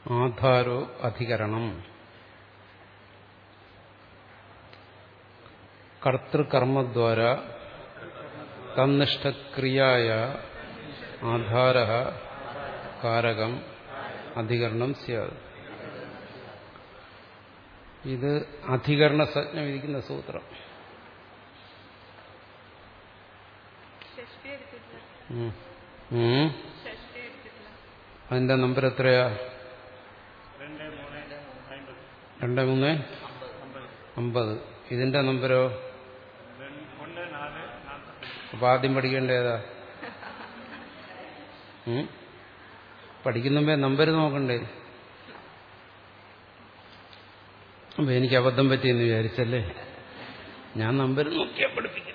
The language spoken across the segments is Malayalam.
ആധാരോ അധികരണം കർത്തൃകർമ്മദ്വാര തന്നിഷ്ഠക്രിയായ ആധാര കാരകം അധികരണം സ്യാത് ഇത് അധികരണ സജ്ഞ വിധിക്കുന്ന സൂത്രം ഷഷ്ടി എടുത്തിട്ടില്ല ഉം. ഉം. ഷഷ്ടി എടുത്തിട്ടില്ല അതിന്റെ നമ്പർ എത്രയാ രണ്ട് മൂന്ന് അമ്പത് ഇതിന്റെ നമ്പരോ അപ്പൊ ആദ്യം പഠിക്കേണ്ട ഏതാ ഉം? പഠിക്കുന്നുമ്പേ നമ്പർ നോക്കണ്ടേ അപ്പൊ എനിക്ക് അബദ്ധം പറ്റിയെന്ന് വിചാരിച്ചല്ലേ ഞാൻ നമ്പർ നോക്കിയാ പഠിപ്പിക്കുന്നു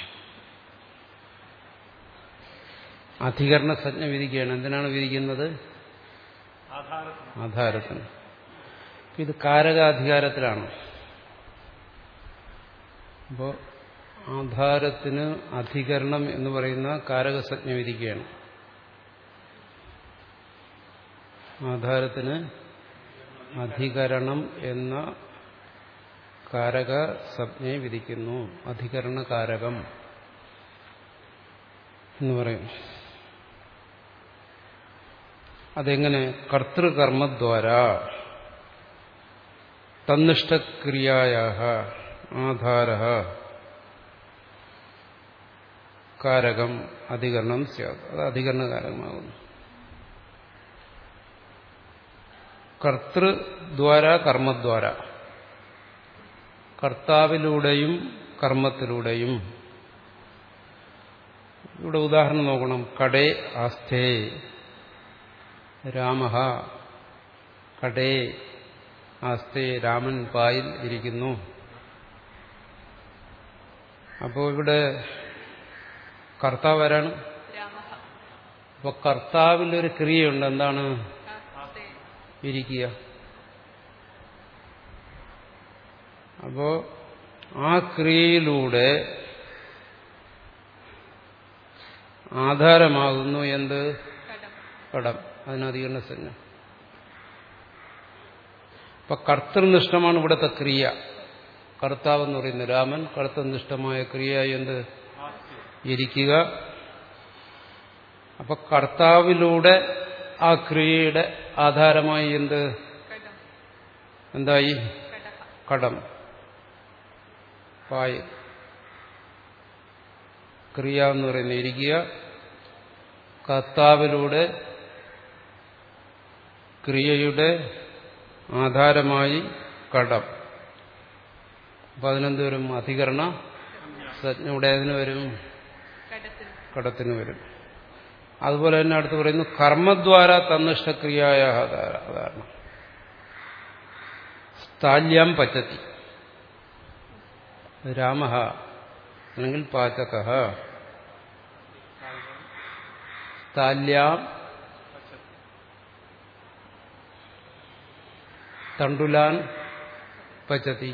അധികരണ സജ്ഞ വിധിക്കുകയാണ് എന്തിനാണ് വിധിക്കുന്നത് ആധാരത്തിന് ഇത് കാരകാധികാരത്തിലാണ് അപ്പോൾ ആധാരത്തിന് അധികരണം എന്ന് പറയുന്ന കാരകസജ്ഞ വിധിക്കുകയാണ് ആധാരത്തിന് അധികരണം എന്ന കാരക സംജ്ഞയെ വിധിക്കുന്നു അധികരണ കാരകം എന്ന് പറയും അതെങ്ങനെ കർത്തൃകർമ്മദ്വാര തന്നിഷ്ടക്രിയായ ആധാര കാരകം അധികരണം സ്യാത് അത് അധികരണകാരകമാകുന്നു കർത്തൃദ്വാര കർമ്മദ്വാര കർത്താവിലൂടെയും കർമ്മത്തിലൂടെയും ഇവിടെ ഉദാഹരണം നോക്കണം കടേ ആസ്ഥേ രാമ കടേ ആസ്തേ രാമൻ പായിൽ ഇരിക്കുന്നു അപ്പോൾ ഇവിടെ കർത്താവ് ആരാണ് രാമ അപ്പോൾ കർത്താവിലൊരു ക്രിയയുണ്ട് എന്താണ് ആസ്തേ ഇരിക്കുക അപ്പോ ആ ക്രിയയിലൂടെ ആധാരമാകുന്നു എന്ത് കടം കടം അതിനധികരണ സഞ്ജ അപ്പൊ കർത്തൃനിഷ്ഠമാണ് ഇവിടുത്തെ ക്രിയ കർത്താവ് എന്ന് പറയുന്ന രാമൻ കർത്തൃനിഷ്ഠമായ ക്രിയ എന്ത് ഇരിക്കുക അപ്പൊ കർത്താവിലൂടെ ആ ക്രിയയുടെ ആധാരമായി എന്ത് കടം എന്തായി കടഹ കടം പായ് ക്രിയ എന്ന് പറയുന്ന ഇരിക്കുക കർത്താവിലൂടെ ക്രിയയുടെ ആധാരമായി കടം അപ്പൊ അതിനെന്ത് വരും അധികരണ സജ്ഞ ഇവിടെ അതിന് വരും കടത്തിൽ കടത്തിന് വരും അതുപോലെ തന്നെ അടുത്ത് പറയുന്നു കർമ്മദ്വാര തന്നിഷ്ടക്രിയായ ആധാരണം സ്ഥാല്യാം പച്ചത്തി രാമ അല്ലെങ്കിൽ പാചക സ്ഥാല്യാം തണ്ടുലാൻ പച്ചതി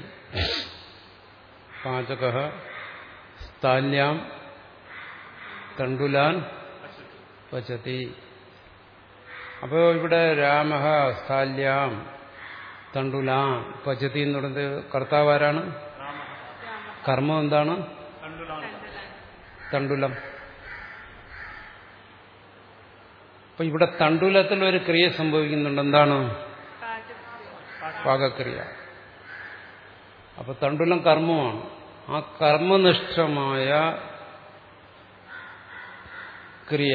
പാചക സ്ഥാല്യാം തണ്ടുലാൻ പച്ചതി അപ്പോൾ ഇവിടെ രാമ സ്ഥാല്യാം തണ്ടുലാൻ പച്ചതി എന്ന് പറയുന്നത് കർത്താവ് ആരാണ് രാമ കർമ്മം എന്താണ് തണ്ടുലാൻ തണ്ടുലം അപ്പൊ ഇവിടെ തണ്ടുലത്തിൽ ഒരു ക്രിയ സംഭവിക്കുന്നുണ്ട് എന്താണ് പാചക പാകക്രിയ അപ്പൊ തണ്ടുലം കർമ്മമാണ് ആ കർമ്മനിഷ്ഠമായ ക്രിയ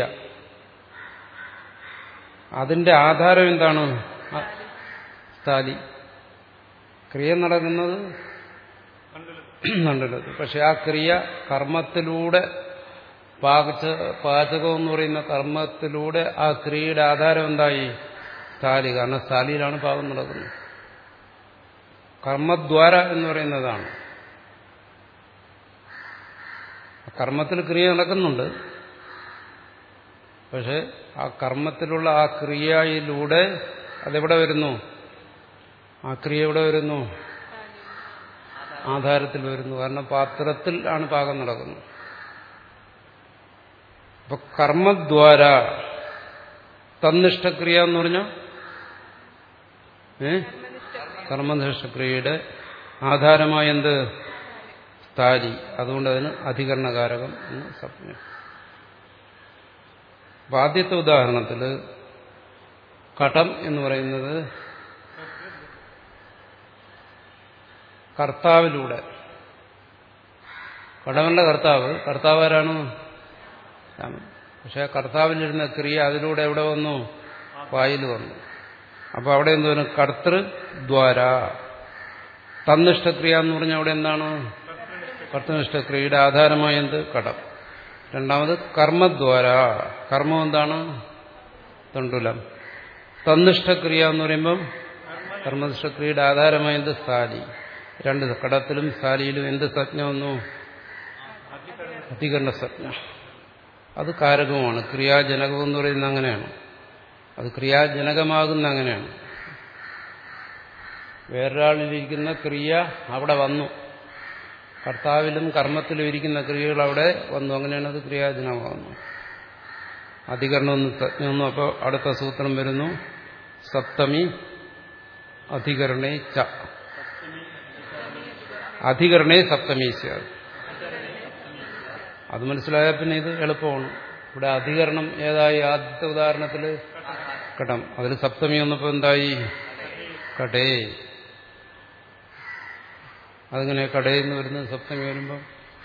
അതിന്റെ ആധാരം എന്താണ് ആ സ്ഥാലി ക്രിയ നടക്കുന്നത് തണ്ടുലത്ത് പക്ഷെ ആ ക്രിയ കർമ്മത്തിലൂടെ പാച പാചകം എന്ന് പറയുന്ന കർമ്മത്തിലൂടെ ആ ക്രിയയുടെ ആധാരം എന്തായി സ്ഥാലി കാരണം സ്ഥാലിയിലാണ് പാകം നടക്കുന്നത് കർമ്മദ്വാര എന്ന് പറയുന്നതാണ് കർമ്മത്തിൽ ക്രിയ നടക്കുന്നുണ്ട് പക്ഷെ ആ കർമ്മത്തിലുള്ള ആ ക്രിയയിലൂടെ അതെവിടെ വരുന്നു ആ ക്രിയ എവിടെ വരുന്നു ആധാരത്തിൽ വരുന്നു കാരണം പാത്രത്തിൽ ആണ് പാകം നടക്കുന്നത് അപ്പൊ കർമ്മദ്വാര തന്നിഷ്ടക്രിയ എന്ന് പറഞ്ഞാൽ ഏ കർമ്മനിഷ്ഠ കർമ്മനിഷ്ഠക്രിയയുടെ ആധാരമായ എന്ത് സ്ഥാരി അതുകൊണ്ട് അതിന് അധികരണകാരകം എന്ന് സംജ്ഞ അപ്പൊ ആദ്യത്തെ ഉദാഹരണത്തിൽ കടം എന്ന് പറയുന്നത് കർത്താവിലൂടെ കടവന്റെ കർത്താവ് കർത്താവ് ആരാണ് രാമൻ പക്ഷെ കർത്താവിലിരുന്ന ക്രിയ അതിലൂടെ എവിടെ വന്നു വായിൽ വന്നു അപ്പൊ അവിടെ എന്ത് വരും കർത്തൃദ്വാര തന്നിഷ്ടക്രിയ എന്ന് പറഞ്ഞാൽ അവിടെ എന്താണ് കർത്തനിഷ്ഠക്രിയയുടെ ആധാരമായ എന്ത് കടം രണ്ടാമത് കർമ്മദ്വാര കർമ്മം എന്താണ് തണ്ടുലം തന്നിഷ്ടക്രിയ എന്ന് പറയുമ്പം കർമ്മനിഷ്ഠക്രിയയുടെ ആധാരമായ എന്ത് സ്ഥാലി രണ്ട് കടത്തിലും സ്ഥാലിയിലും എന്ത് സജ്ഞ വന്നു അധികരണ സജ്ഞ അത് കാരകമാണ് ക്രിയാജനകം എന്ന് പറയുന്നത് അങ്ങനെയാണ് അത് ക്രിയാജനകമാകുന്ന അങ്ങനെയാണ് വേറൊരാളിലിരിക്കുന്ന ക്രിയ അവിടെ വന്നു കർത്താവിലും കർമ്മത്തിലും ഇരിക്കുന്ന ക്രിയകൾ അവിടെ വന്നു അങ്ങനെയാണ് അത് ക്രിയാജനമാകുന്നു അധികരണമൊന്നും സജ്ഞമൊന്നും അപ്പോൾ അടുത്ത സൂത്രം വരുന്നു സപ്തമി അധികരണേ ച അധികരണേ സപ്തമി സ്യാത് അത് മനസ്സിലായാൽ പിന്നെ ഇത് എളുപ്പമാണ് ഇവിടെ അധികരണം ഏതായി ആദ്യത്തെ ഉദാഹരണത്തിൽ കടം അതിൽ സപ്തമി വന്നപ്പോൾ എന്തായി കടേ അതിങ്ങനെ കടയിൽ നിന്ന് വരുന്നത് സപ്തമി വരുമ്പം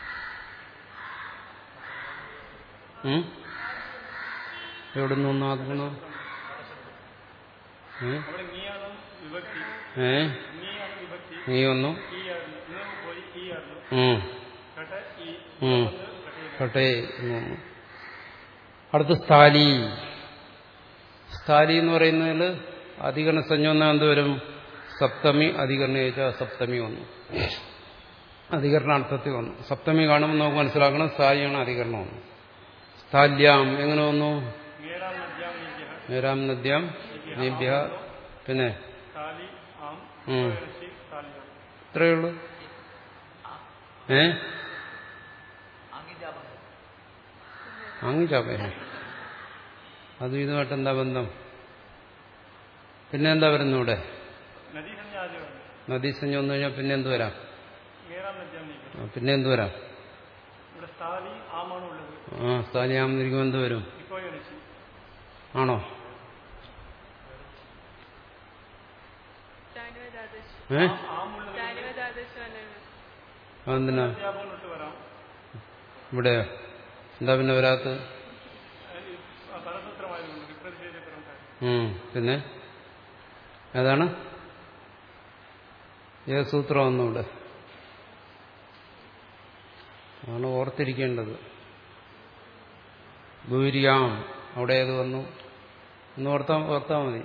ഉം? എവിടെ നിന്ന് വന്നു ആദ്യം അവിടെ നീയാണ് വിഭക്തി ഏ നീയാണ് വിഭക്തി നീ വന്നു ഈ ആയിരുന്നു ഇന്ന് പോയി ഈ ആയിരുന്നു ഉം. കട ഈ ഉം. കടയിൽ കട്ടെ എന്ന് വന്നു അടുത്ത് സ്ഥാലി സ്ഥാലി എന്ന് പറയുന്നതിൽ അധികരണ സംജ്ഞ വന്നാൽ എന്ത് വരും സപ്തമി അധികരണ ചോദിച്ചാൽ സപ്തമി വന്നു അധികരണാർത്ഥത്തിൽ വന്നു സപ്തമി കാണുമ്പോൾ നമുക്ക് മനസ്സിലാക്കണം സ്ഥാലിയാണ് അധികരണം വന്നു സ്ഥാല്യാം എങ്ങനെ വന്നു മേരാം നദ്യാം നീജ്യ നേരാം നദ്യാം നീഭ്യ പിന്നെ താലി ആം ഉം. ഋഷി താലിയാം ഇത്രയേ ഉള്ളൂ ഏ ആങ്ങിച്ചാപ്പേ അതും ഇതുമായിട്ട് എന്താ ബന്ധം പിന്നെ എന്താ വരുന്നു ഇവിടെ നദീ സഞ്ജ ആദ്യമാണ് നദീസഞ്ജ വന്നു കഴിഞ്ഞാൽ പിന്നെ എന്ത് വരാം മേരാം നദ്യാം നീജ്യ ആ, പിന്നെ എന്ത് വരാം ഇവിടെ സ്ഥാലി ആമാണ് ഉള്ളത് ആ സ്ഥാനിയാമെന്നിരിക്കുമ്പോൾ എന്ത് വരും ഇക്കോ ഋഷി ആണോ ധാന്യവദാദശ് ഏ ആമുള്ളത് ധാന്യവദാദശ് അതെന്തിനാ അധ്യാപനം തൊട്ട് വരാം ഇവിടെ എന്താ പിന്നെ വരാത്തത് ആ പരസൂത്രമായതുകൊണ്ട് വിപ്രതിഷേധപരം കാര്യം ഉം, പിന്നെ ഏതാണ് ഏത് സൂത്രം വന്നു ഇവിടെ ആണ് ഓർത്തിരിക്കേണ്ടത് ഗൗരിയാം അവിടെ ഏത് വന്നു ഒന്ന് ഓർത്താ ഓർത്താ മതി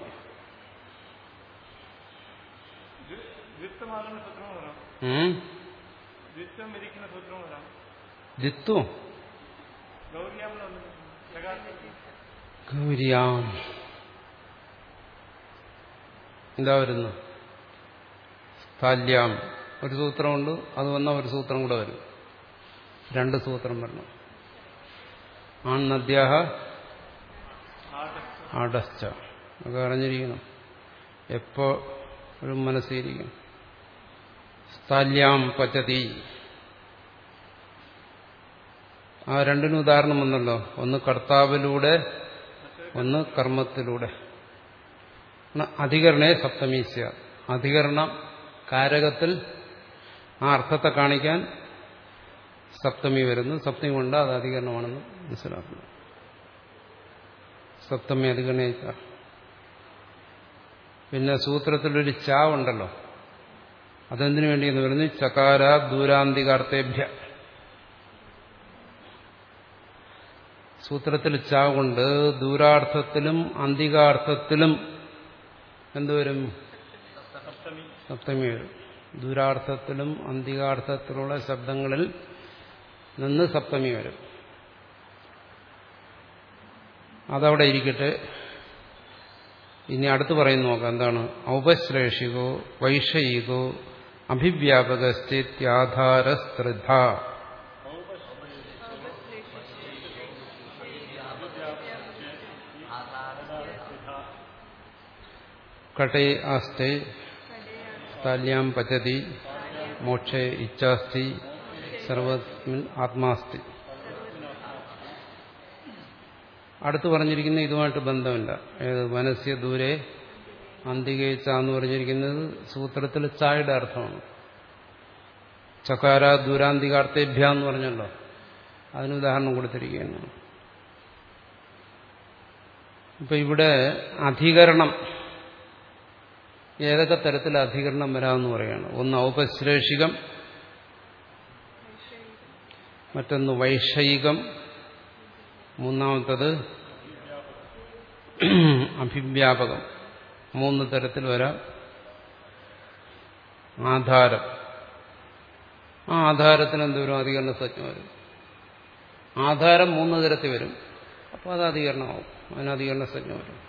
ദ്വിത്വമാകുന്ന സൂത്രം വരാം ഉം? ദ്വിത്വം വിധിക്കുന്ന സൂത്രം വരാം ജിത്തു ഗൗരിയാമെന്ന് വന്നത് ലഗാത്തി ഗൗരിയാം എന്താ വരുന്നു താല്യാം ഒരു സൂത്രമുണ്ട് അത് വന്ന ഒരു സൂത്രം കൂടെ വരും രണ്ട് സൂത്രം വരണം ആൺ നദ്യാഹ ആദർശ അടച്ച ഒക്കെ അറിഞ്ഞിരിക്കണം എപ്പോ ഒരു മനസ്സിരിക്കും സ്ഥല്യാം പച്ചതി ആ രണ്ടിനും ഉദാഹരണം വന്നല്ലോ ഒന്ന് കർത്താവിലൂടെ ഒന്ന് കർമ്മത്തിലൂടെ ന- അധികരണേ സപ്തമീസ്യ അധികരണം കാരകത്തിൽ ആ അർത്ഥത്തെ കാണിക്കാൻ സപ്തമി വരുന്നു സപ്തമി കൊണ്ട് അത് അധികരണമാണെന്ന് മനസ്സിലാക്കുന്നു സപ്തമി അധികരണയിച്ച പിന്നെ സൂത്രത്തിലൊരു ചാ ഉണ്ടല്ലോ അതെന്തിനു വേണ്ടിയെന്ന് പറയുന്നത് ചകാര ദൂരാന്തികാർത്ഥേഭ്യ സൂത്രത്തിൽ ചാ കൊണ്ട് ദൂരാർത്ഥത്തിലും അന്തികാർത്ഥത്തിലും എന്തുവരും സപ്തമി സപ്തമി വരും ദൂരാർത്ഥത്തിലും അന്തികാർത്ഥത്തിലുള്ള ശബ്ദങ്ങളിൽ നിന്ന് സപ്തമി വരും അതവിടെ ഇരിക്കട്ടെ ഇനി അടുത്ത് പറയുന്നു നോക്കാം എന്താണ് ഔപശ്ലേഷികോ വൈഷയികോ അഭിവ്യാപകസ്ഥിത്യാധാരസ്ത്രിധ കടേ ആസ്തേ താല്യാം പചതി മോക്ഷേ ഇച്ഛാസ്തി സർവസ്മിൻ ആത്മാസ്തി അടുത്ത് പറഞ്ഞിരിക്കുന്ന ഇതുമായിട്ട് ബന്ധമില്ല ഏത് മനസ്യ ദൂരെ അന്തികേച്ച എന്ന് പറഞ്ഞിരിക്കുന്നത് സൂത്രത്തിൽ ചായുടെ അർത്ഥമാണ് ചകാര ദൂരാന്തികാർത്തേഭ്യ എന്ന് പറഞ്ഞല്ലോ അതിന് ഉദാഹരണം കൊടുത്തിരിക്കുകയാണ് ഇപ്പൊ ഇവിടെ അധികരണം ഏതൊക്കെ തരത്തിൽ അധികരണം വരാമെന്ന് പറയാണ് ഒന്ന് ഔപശ്ലേഷികം മറ്റൊന്ന് വൈഷയികം മൂന്നാമത്തത് അഭിവ്യാപകം മൂന്ന് തരത്തിൽ വരാം ആധാരം ആ ആധാരത്തിന് എന്തോരും അധികരണ സജ്ഞ വരും ആധാരം മൂന്ന് തരത്തിൽ വരും അപ്പോൾ അത് അധികരണമാവും അതിന് അധികരണ സജ്ഞ വരും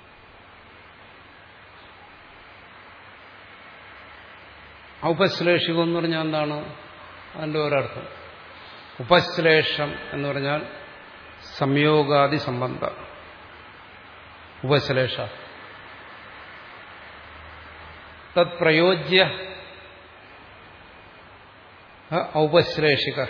ഔപശ്ലേഷികം എന്ന് പറഞ്ഞാൽ എന്താണ് അതിൻ്റെ ഒരർത്ഥം ഉപശ്ലേഷം എന്ന് പറഞ്ഞാൽ സംയോഗാദി സംബന്ധ ഉപശ്ലേഷ തത് പ്രയോജ്യ ഔപശ്ലേഷിക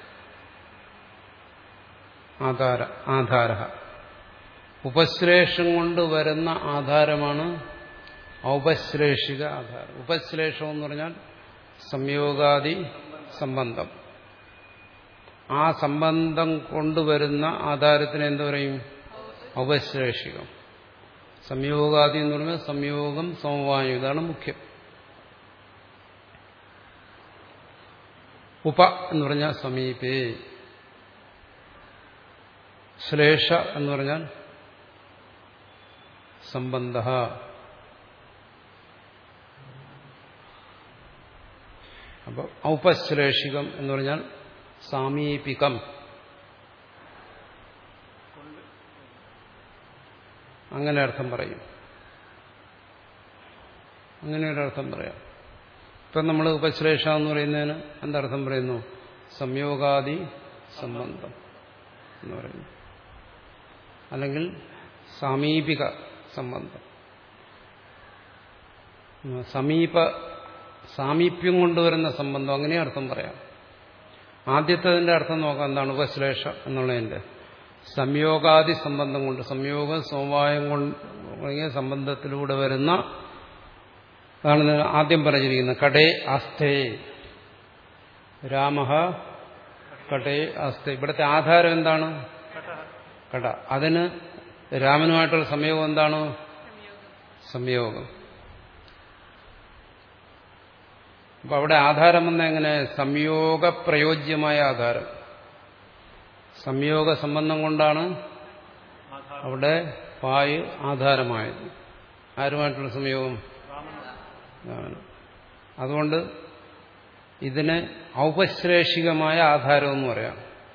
ആധാര ആധാര ഉപശ്ലേഷം കൊണ്ട് വരുന്ന ആധാരമാണ് ഔപശ്ലേഷിക ആധാരം ഉപശ്ലേഷം എന്ന് പറഞ്ഞാൽ സംയോഗാദി സംബന്ധം ആ സംബന്ധം കൊണ്ടുവരുന്ന ആധാരത്തിന് എന്തു പറയും ഔപശ്ലേഷികം സംയോഗാദി എന്ന് പറഞ്ഞാൽ സംയോഗം സമവായം ഇതാണ് മുഖ്യം ഉപ എന്ന് പറഞ്ഞാൽ സമീപേ ശ്ലേഷ എന്ന് പറഞ്ഞാൽ സംബന്ധ അപ്പോൾ ഔപശ്ലേഷികം എന്ന് പറഞ്ഞാൽ സാമീപികം അങ്ങനെ അർത്ഥം പറയും അങ്ങനെ ഒരർത്ഥം പറയാം ഇപ്പം നമ്മൾ ഉപശ്ലേഷ എന്ന് പറയുന്നതിന് എന്തർത്ഥം പറയുന്നു സംയോഗാദി സംബന്ധം എന്ന് പറയുന്നു അല്ലെങ്കിൽ സമീപിക സംബന്ധം സമീപ സാമീപ്യം കൊണ്ടുവരുന്ന സംബന്ധം അങ്ങനെ അർത്ഥം പറയാം ആദ്യത്തതിന്റെ അർത്ഥം നോക്കാം എന്താണ് ഉപശ്ലേഷ എന്നുള്ളതിന്റെ സംയോഗാദി സംബന്ധം കൊണ്ട് സംയോഗം സമവായം കൊണ്ട് തുടങ്ങിയ സംബന്ധത്തിലൂടെ വരുന്ന അതാണ് ആദ്യം പറഞ്ഞിരിക്കുന്നത് കടേ ആസ്ഥേ രാമ കടേ ആസ്ഥേ ഇവിടുത്തെ ആധാരം എന്താണ് കട അതിന് രാമനുമായിട്ടുള്ള സംയോഗം എന്താണ് സംയോഗം അപ്പൊ അവിടെ ആധാരം വന്ന എങ്ങനെ സംയോഗ പ്രയോജ്യമായ ആധാരം സംയോഗ സംബന്ധം കൊണ്ടാണ് അവിടെ പായ് ആധാരമായത് ആരുമായിട്ടുള്ള സംയോഗം അതുകൊണ്ട് ഇതിന് ഔപശ്ലേഷികമായ ആധാരം എന്ന് പറയാം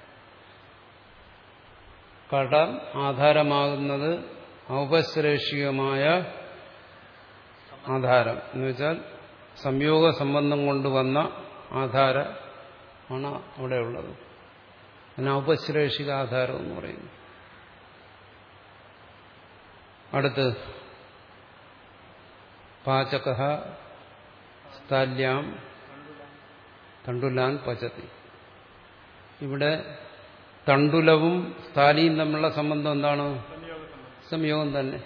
കടം ആധാരമാകുന്നത് ഔപശ്ലേഷികമായ ആധാരം എന്ന് വെച്ചാൽ സംയോഗ സംബന്ധം കൊണ്ടുവന്ന ആധാര ആണ് അവിടെ ഉള്ളത് അതിന് ഔപശ്ലേഷിക ആധാരം എന്ന് പറയുന്നു അടുത്ത് പാചക സ്ഥാല്യാം തണ്ടുലാൻ പചതി ഇവിടെ തണ്ടുലവും സ്ഥാലിയും തമ്മിലുള്ള സംബന്ധം എന്താണ് സംയോഗം തന്നെ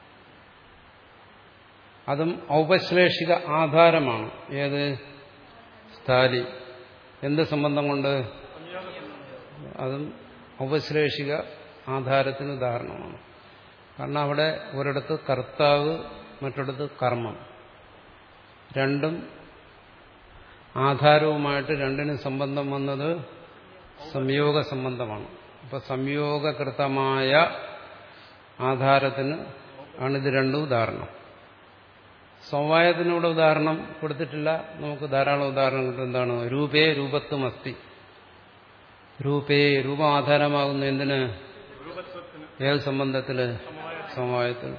അതും ഔപശ്ലേഷിക ആധാരമാണ് ഏത് സ്ഥാലി എന്ത് സംബന്ധം കൊണ്ട് അതും ഔപശ്ലേഷിക ആധാരത്തിന് ഉദാഹരണമാണ് കാരണം അവിടെ ഒരിടത്ത് കർത്താവ് മറ്റിടത്ത് കർമ്മം രണ്ടും ആധാരവുമായിട്ട് രണ്ടിനും സംബന്ധം വന്നത് സംയോഗ സംബന്ധമാണ് അപ്പൊ സംയോഗകൃതമായ ആധാരത്തിന് ആണിത് രണ്ടും ഉദാഹരണം സമവായത്തിനൂടെ ഉദാഹരണം കൊടുത്തിട്ടില്ല നമുക്ക് ധാരാളം ഉദാഹരണം കിട്ടും എന്താണ് രൂപേ രൂപത്വം അസ്തി രൂപേ രൂപം ആധാരമാകുന്ന എന്തിന് ഏത് സംബന്ധത്തില് സമവായത്തിൽ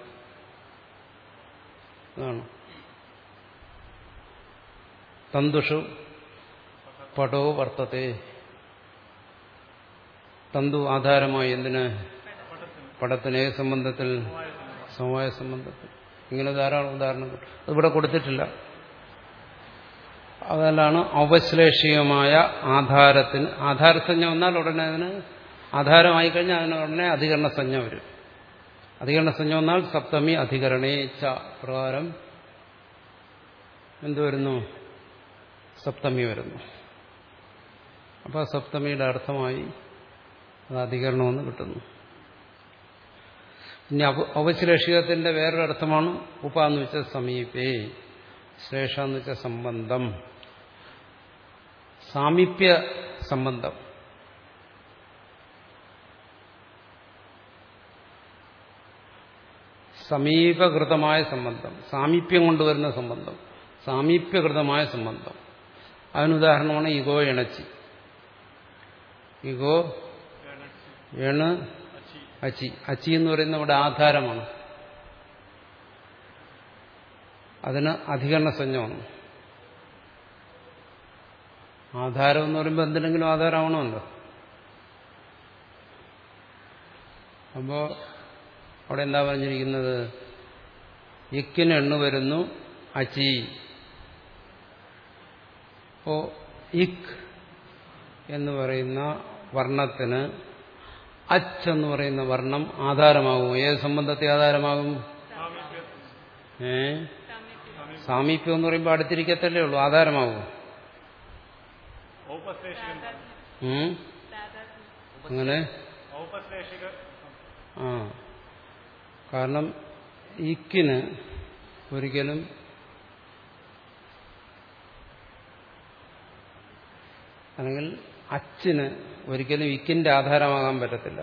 അതാണ് തന്തുഷു പടോ വർത്തത്തെ തന്തു ആധാരമായി എന്തിന് പടത്തിന് ഏത് സംബന്ധത്തിൽ സമവായ സംബന്ധത്തിൽ ഇങ്ങനെ ധാരാളം ഉദാഹരണങ്ങൾ അത് ഇവിടെ കൊടുത്തിട്ടില്ല അതെല്ലാണ് ഔപശ്ലേഷികമായ ആധാരത്തിന് ആധാരസഞ്ജ വന്നാൽ ഉടനെ അതിന് ആധാരമായി കഴിഞ്ഞാൽ അതിന് ഉടനെ അധികരണസഞ്ജ വരും അധികരണസഞ്ജ വന്നാൽ സപ്തമി അധികരണേ ച പ്രകാരം എന്തു വരുന്നു സപ്തമി വരുന്നു അപ്പോൾ സപ്തമിയുടെ അർത്ഥമായി അത് അധികരണമെന്ന് കിട്ടുന്നു ഇനി ഔപശ്ലേഷികത്തിന്റെ വേറൊരു അർത്ഥമാണ് ഉപ എന്ന് വെച്ചാൽ സമീപേ ശ്ലേഷ എന്ന് വെച്ചാൽ സംബന്ധം സാമീപ്യ സംബന്ധം സമീപകൃതമായ സംബന്ധം സാമീപ്യം കൊണ്ടുവരുന്ന സംബന്ധം സാമീപ്യകൃതമായ സംബന്ധം അതിനുദാഹരണമാണ് ഇഗോ ഇണച്ചി ഇഗോ എണ് അച്ചി അച്ചി എന്ന് പറയുന്ന ഇവിടെ ആധാരമാണ് അതിന് അധികരണ സഞ്ജമാണ് ആധാരം എന്ന് പറയുമ്പോൾ എന്തിനെങ്കിലും ആധാരമാണല്ലോ അപ്പോ അവിടെ എന്താ പറഞ്ഞിരിക്കുന്നത് ഇക്കിന് എണ്ണു വരുന്നു അച്ചി അപ്പോ ഇക് എന്ന് പറയുന്ന വർണ്ണത്തിന് അച്ച് എന്ന് പറയുന്ന വർണ്ണം ആധാരമാകും ഏത് സംബന്ധത്തെ ആധാരമാകും ഏ സാമീപ്യം എന്ന് പറയുമ്പോൾ അടുത്തിരിക്കത്തല്ലേ ഉള്ളൂ ആധാരമാകും ഔപശ്ലേഷിക ഉം? അങ്ങനെ ഔപശ്ലേഷിക ആ കാരണം ഇക്കിന് ഒരിക്കലും അല്ലെങ്കിൽ അച്ചിന് ഒരിക്കലും ഇക്കിന്റെ ആധാരമാകാൻ പറ്റത്തില്ല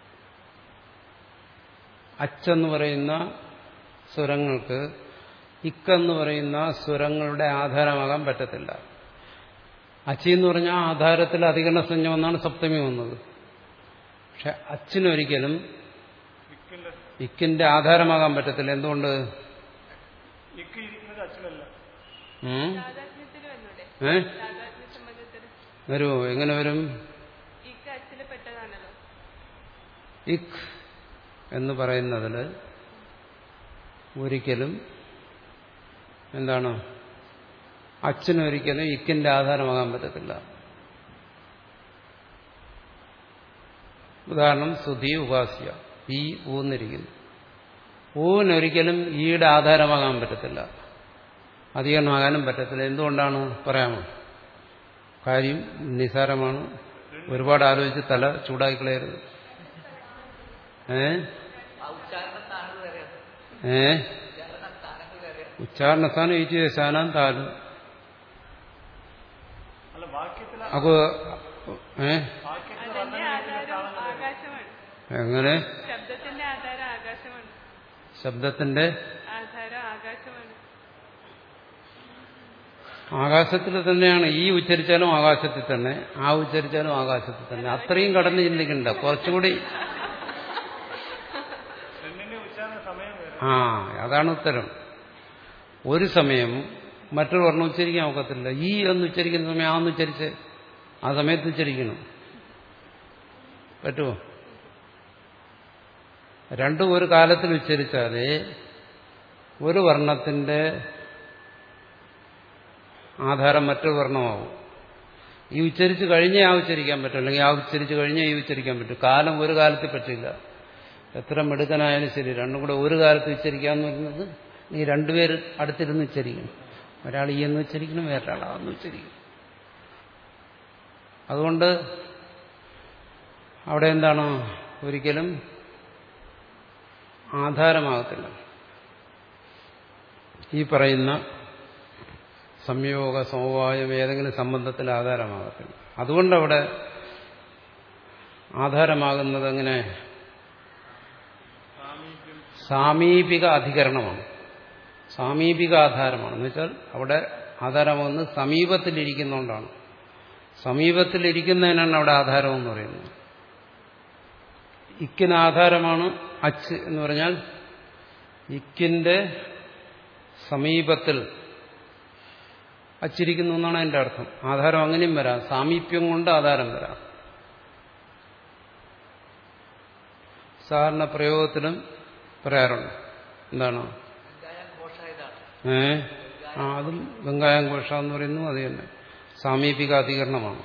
അച്ചെന്ന് പറയുന്ന സ്വരങ്ങൾക്ക് ഇക്കെന്ന് പറയുന്ന സ്വരങ്ങളുടെ ആധാരമാകാൻ പറ്റത്തില്ല അച്ചി എന്ന് പറഞ്ഞാൽ ആധാരത്തിൽ അധികരണ സഞ്ജ വന്നാണ് സപ്തമി വന്നത് പക്ഷെ അച്ചിനൊരിക്കലും ഇക്കിന്റെ ഇക്കിന്റെ ആധാരമാകാൻ പറ്റത്തില്ല എന്തുകൊണ്ട് ഇക്ക് ഇരിക്കുന്നത് അച്ഛനല്ല ഉം? താതാത്മ്യത്തിന് വന്നൂടെ ഏ താതാത്മ്യ സംബന്ധത്തിന് വരുമോ എങ്ങനെ വരും ഇക്ക അച്ഛന് പെട്ടതാണല്ലോ ഇക് എന്ന് പറയുന്നതിൽ ഒരിക്കലും എന്താണ് അച്ഛനൊരിക്കലും ഇക്കിന്റെ ആധാരമാകാൻ പറ്റത്തില്ല ഉദാഹരണം സുധി ഉപാസ്യ ഈ ഊന്നിരിക്കുന്നു ഊവിനൊരിക്കലും ഈയുടെ ആധാരമാകാൻ പറ്റത്തില്ല അധികമാകാനും പറ്റത്തില്ല എന്തുകൊണ്ടാണ് പറയാമോ കാര്യം നിസാരമാണ് ഒരുപാട് ആലോചിച്ച് തല ചൂടാക്കിക്കളയരുത് ഏ ഏ ഉച്ചാരണസ്ഥാനം ഈറ്റി ശാനാൻ താലും അല്ല വാക്യത്തിൽ അപ്പൊ ഏ വാക്യത്തിൽ അതിന്റെ ആധാരം ആകാശമാണ് എങ്ങനെ ശബ്ദത്തിന്റെ ആധാരം ആകാശമാണ് ശബ്ദത്തിന്റെ ആധാരം ആകാശമാണ് ആകാശത്തിൽ തന്നെയാണ് ഈ ഉച്ചരിച്ചാലും ആകാശത്തിൽ തന്നെ ആ ഉച്ചരിച്ചാലും ആകാശത്തിൽ തന്നെ അത്രയും കടന്നു ചിന്തിക്കണ്ട കുറച്ചുകൂടി രണ്ടിന്റെ ഉച്ചാരണ സമയം വേറെ ആ അതാണ് ഉത്തരം ഒരു സമയം മറ്റൊരു വർണ്ണം ഉച്ചരിക്കാൻ ഒക്കത്തില്ല ഈ എന്ന് ഉച്ചരിക്കുന്ന സമയം ആ എന്ന് ഉച്ചരിച്ച് ആ സമയത്ത് ഉച്ചരിക്കണം പറ്റുമോ രണ്ടും ഒരു കാലത്തിൽ ഉച്ചരിച്ചാലേ ഒരു വർണ്ണത്തിന്റെ ആധാരം മറ്റൊരു വർണ്ണമാവും ഈ ഉച്ചരിച്ച് കഴിഞ്ഞേ ആ ഉച്ചരിക്കാൻ പറ്റും അല്ലെങ്കിൽ ആ ഉച്ചരിച്ച് കഴിഞ്ഞേ ഈ ഉച്ചരിക്കാൻ പറ്റും കാലം ഒരു കാലത്തിൽ പറ്റില്ല എത്ര മിടുക്കനായാലും ശരി രണ്ടും കൂടെ ഒരു കാലത്ത് ഉച്ചരിക്കാന്ന് പറയുന്നത് നീ രണ്ടുപേർ അടുത്തിരുന്ന് ഉച്ചരിക്കണം ഒരാൾ ഈ എന്ന് ഉച്ചരിക്കണം വേറൊരാൾ ആ എന്ന് ഉച്ചരിക്കണം അതുകൊണ്ട് അവിടെ എന്താണ് ഒരിക്കലും ആധാരമാകത്തില്ല ഈ പറയുന്ന സംയോഗ സമവായം ഏതെങ്കിലും സംബന്ധത്തിൽ ആധാരമാകത്തില്ല അതുകൊണ്ടവിടെ ആധാരമാകുന്നത് എങ്ങനെ സാമീപ്യം സാമീപിക അധികരണമാണ് സാമീപിക ആധാരമാണ് എന്ന് വെച്ചാൽ അവിടെ ആധാരമാകുന്നത് സമീപത്തിലിരിക്കുന്നതുകൊണ്ടാണ് സമീപത്തിലിരിക്കുന്നതിനാണ് അവിടെ ആധാരം എന്ന് പറയുന്നത് ഇക്കിന് ആധാരമാണ് അച്ച് എന്ന് പറഞ്ഞാൽ ഇക്കിന്റെ സമീപത്തിൽ അച്ചിരിക്കുന്നു എന്നാണ് അതിന്റെ അർത്ഥം ആധാരം അങ്ങനെയും വരാം സാമീപ്യം കൊണ്ട് ആധാരം വരാം സാധാരണ പ്രയോഗത്തിലും പറയാറുണ്ട് എന്താണ് ഏ ആ അതും ഗംഗായം ഘോഷ എന്ന് പറയുന്നു അത് തന്നെ സാമീപികാധികരണമാണ്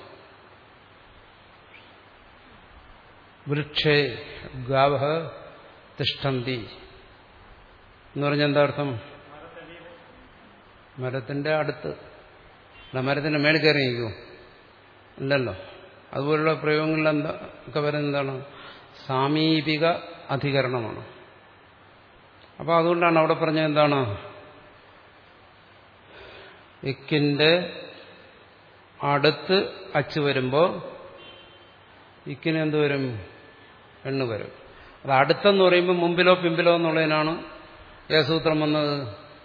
വൃക്ഷേ ഗാവഹ തിഷ്ടന്തി എന്ന് പറഞ്ഞാൽ എന്താ അർത്ഥം മരത്തിന്റെ അടുത്ത് അല്ല മരത്തിന്റെ മേളിൽ കയറി നിൽക്കുമോ ഇല്ലല്ലോ അതുപോലുള്ള പ്രയോഗങ്ങളിൽ എന്താ ഒക്കെ വരുന്നത് എന്താണ് സാമീപിക അധികരണമാണ് അപ്പൊ അതുകൊണ്ടാണ് അവിടെ പറഞ്ഞത് എന്താണ് ഇക്കിന്റെ അടുത്ത് അച്ച് വരുമ്പോൾ ഇക്കിന് എന്ത് വരും എണ്ണ് വരും അത് അടുത്തെന്ന് പറയുമ്പോൾ മുമ്പിലോ പിമ്പിലോ എന്നുള്ളതിനാണ് ഏസൂത്രം വന്നത്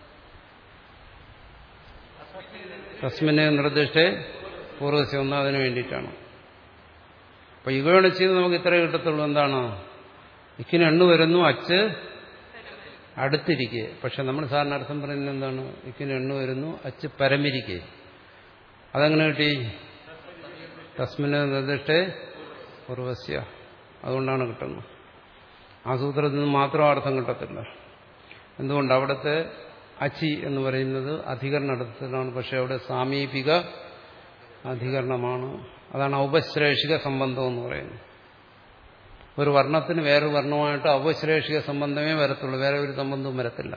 തസ്മിനെ നിർദ്ദിഷ്ടേ പൂർവ്വസ്യ ഒന്ന് അതിനു വേണ്ടിയിട്ടാണ് അപ്പൊ ഇവയോട് ചെയ്ത് നമുക്ക് ഇത്രേ കിട്ടത്തുള്ളൂ എന്താണ് ഇക്കിന് എണ്ണു വരുന്നു അച്ച് അടുത്തിരിക്കെ പക്ഷെ നമ്മൾ സാറിന് അർത്ഥം പറയുന്നത് എന്താണ് ഇക്കിന് എണ്ണു വരുന്നു അച്ച് പരമിരിക്കെ അതെങ്ങനെ കിട്ടി തസ്മിന് നിർദ്ദിഷ്ടേ പൂർവസ്യ അതുകൊണ്ടാണ് കിട്ടുന്നത് ആ സൂത്രത്തിൽ നിന്ന് മാത്രം അർത്ഥം കിട്ടത്തില്ല എന്തുകൊണ്ട് അവിടുത്തെ അച്ചി എന്ന് പറയുന്നത് അധികരണത്തിലാണ് പക്ഷെ അവിടെ സാമീപിക അധികരണമാണ് അതാണ് ഔപശ്ലേഷിക സംബന്ധം എന്ന് പറയുന്നത് ഒരു വർണ്ണത്തിന് വേറൊരു വർണ്ണമായിട്ട് ഔപശ്ലേഷിക സംബന്ധമേ വരത്തുള്ളൂ വേറെ ഒരു സംബന്ധവും വരത്തില്ല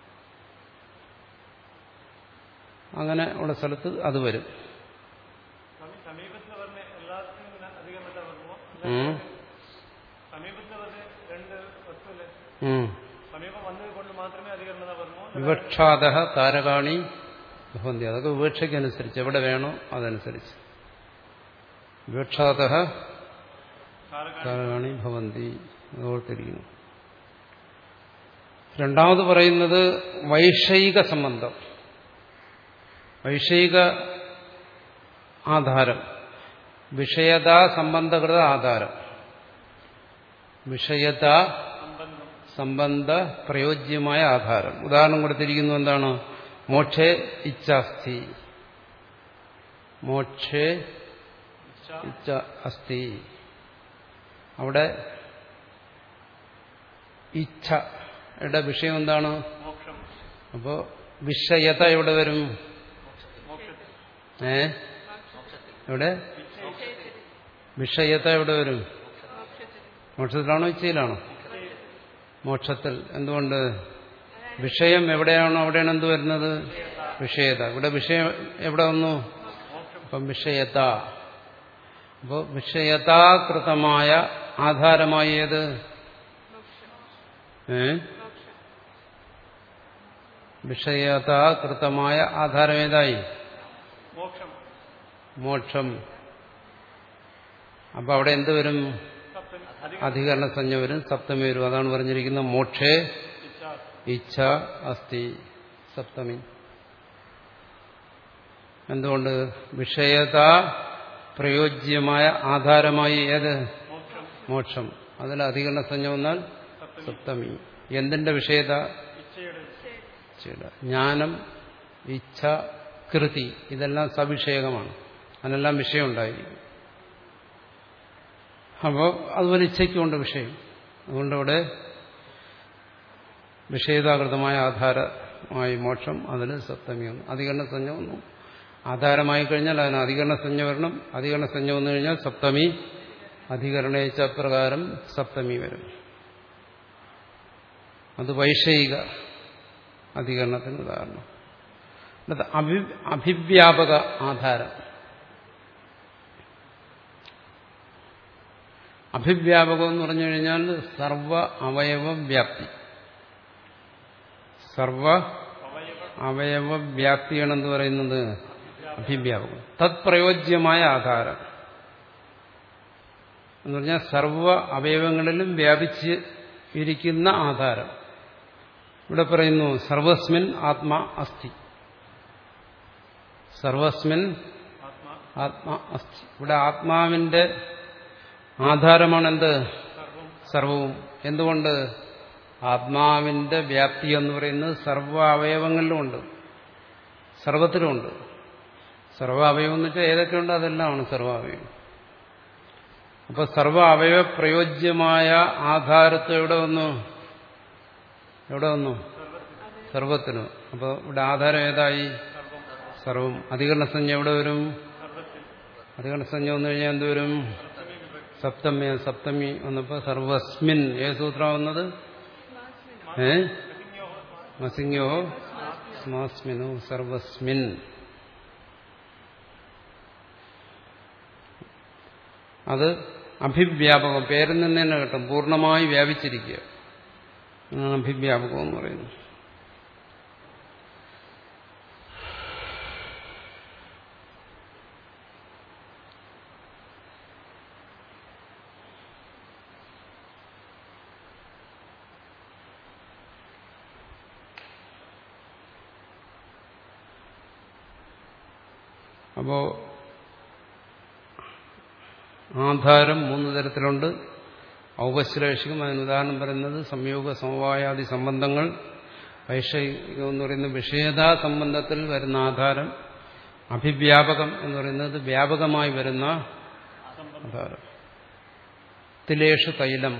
അങ്ങനെ ഉള്ള സ്ഥലത്ത് അത് വരും സമീ- സമീപത്തിൽ പറഞ്ഞ എല്ലാത്തിനും ഇങ്ങനെ അധികമല്ല വരുമോ ഉം. സമീപത്തിൽ പറഞ്ഞ രണ്ട് വസ്തുവില്ലേ ഉം. സമീപം വന്നത് കൊണ്ട് മാത്രമേ അധികരണത വരുമോ വിവക്ഷാത താരകാണി ഭവന്തി അതൊക്കെ വിവക്ഷയ്ക്കനുസരിച്ച് എവിടെ വേണോ അതനുസരിച്ച് വിവക്ഷാത താരകാണി ഭവന്തി അത് ഓർത്തിരിക്കുന്നു രണ്ടാമത് പറയുന്നത് വൈഷയിക സംബന്ധം വൈഷയിക ആധാരം വിഷയതാ സംബന്ധകൃത ആധാരം വിഷയത സംബന്ധ പ്രയോജ്യമായ ആധാരം ഉദാഹരണം കൊടുത്തിരിക്കുന്നു എന്താണ് മോക്ഷേ ഇച്ഛാസ്ഥി മോക്ഷേ ഇച്ഛ അസ്ഥി അവിടെ ഇച്ഛയുടെ വിഷയം എന്താണ് മോക്ഷം അപ്പോ വിഷയത എവിടെ വരും ഏ എവിടെ വിഷയത എവിടെ വരും മോക്ഷത്തിലാണോ ഇച്ഛയിലാണോ മോക്ഷത്തിൽ എന്തുകൊണ്ട് വിഷയം എവിടെയാണോ അവിടെയാണ് എന്ത് വരുന്നത് വിഷയത ഇവിടെ വിഷയം എവിടെ വന്നു അപ്പം വിഷയത അപ്പോൾ വിഷയതാകൃതമായ ആധാരമായി ഏത് ഏ വിഷയതാകൃതമായ ആധാരം ഏതായി മോക്ഷം മോക്ഷം അപ്പൊ അവിടെ എന്ത് വരും സപ്തമി അധികം അധികരണ സംജ്ഞ വരും സപ്തമി വരും അതാണ് പറഞ്ഞിരിക്കുന്നത് മോക്ഷേ ഇച്ഛ ഇച്ഛ അസ്തി സപ്തമി എന്തുകൊണ്ട് വിഷയത പ്രയോജ്യമായ ആധാരമായി ഏത് മോക്ഷം മോക്ഷം അതിൽ അധികരണ സംജ്ഞ വന്നാൽ സപ്തമി എന്തിന്റെ വിഷയത ഇച്ഛയുടെ ഇച്ഛയുടെ ജ്ഞാനം ഇച്ഛ കൃതി ഇതെല്ലാം സവിഷയകമാണ് അതിനെല്ലാം വിഷയമുണ്ടായിരിക്കും അപ്പോൾ അതുപോലെ ഇച്ഛയ്ക്കുണ്ട് വിഷയം അതുകൊണ്ട് അവിടെ വിഷയതാകൃതമായ ആധാരമായി മോക്ഷം അതിന് സപ്തമി വന്നു അധികരണ സംജ്ഞ വന്നു ആധാരമായി കഴിഞ്ഞാൽ അതിന് അധികരണ സംജ്ഞ വരണം അധികരണ സംജ്ഞ വന്നു കഴിഞ്ഞാൽ സപ്തമി അധികരണയിച്ച പ്രകാരം സപ്തമി വരും അത് വൈഷയിക അധികരണത്തിന് ഉദാഹരണം അടുത്ത അഭി അഭിവ്യാപക ആധാരം അഭിവ്യാപകം എന്ന് പറഞ്ഞു കഴിഞ്ഞാൽ സർവ അവയവ വ്യാപ്തി സർവ അവയവ വ്യാപ്തിയാണെന്ന് പറയുന്നത് അഭിവ്യാപകം തത്പ്രയോജ്യമായ ആധാരം എന്ന് പറഞ്ഞാൽ സർവ അവയവങ്ങളിലും വ്യാപിച്ച് ഇരിക്കുന്ന ആധാരം ഇവിടെ പറയുന്നു സർവസ്മിൻ ആത്മാ അസ്ഥി സർവസ്മിൻ ആത്മാ ആത്മാ അസ്ഥി ഇവിടെ ആത്മാവിന്റെ ആധാരമാണ് എന്ത് സർവം സർവവും എന്തുകൊണ്ട് ആത്മാവിന്റെ വ്യാപ്തി എന്ന് പറയുന്നത് സർവ അവയവങ്ങളിലുമുണ്ട് സർവത്തിലുമുണ്ട് സർവ അവയവം എന്ന് വെച്ചാൽ ഏതൊക്കെയുണ്ട് അതെല്ലാമാണ് സർവാവയവം അപ്പൊ സർവ അവയവ പ്രയോജ്യമായ ആധാരത്തെ എവിടെ വന്നു എവിടെ വന്നു സർവത്തിനും അപ്പോൾ ഇവിടെ ആധാരം ഏതായി സർവം അധികരണസഞ്ജ എവിടെ വരും അധികരണസഞ്ജ വന്നു കഴിഞ്ഞാൽ എന്ത് വരും സപ്തമി സപ്തമി വന്നപ്പോൾ സർവസ്മിൻ ഏത് സൂത്രം വന്നത് ഏ മസിംഗോ സ്മാസ്മിനു സർവസ്മിൻ അത് അഭിവ്യാപകം പേരിൽ നിന്ന് തന്നെ കിട്ടും പൂർണ്ണമായി വ്യാപിച്ചിരിക്കുക അതാണ് അഭിവ്യാപകം എന്ന് പറയുന്നത് അപ്പോ ആധാരം മൂന്ന് തരത്തിലുണ്ട് ഔപശ്ലേഷികം അതിന് ഉദാഹരണം പറയുന്നത് സംയോഗ സമവായാദി സംബന്ധങ്ങൾ വൈഷയികം എന്ന് പറയുന്ന വിഷയതാ സംബന്ധത്തിൽ വരുന്ന ആധാരം അഭിവ്യാപകം എന്ന് പറയുന്നത് വ്യാപകമായി വരുന്ന ആധാരം തിലേഷ് തൈലം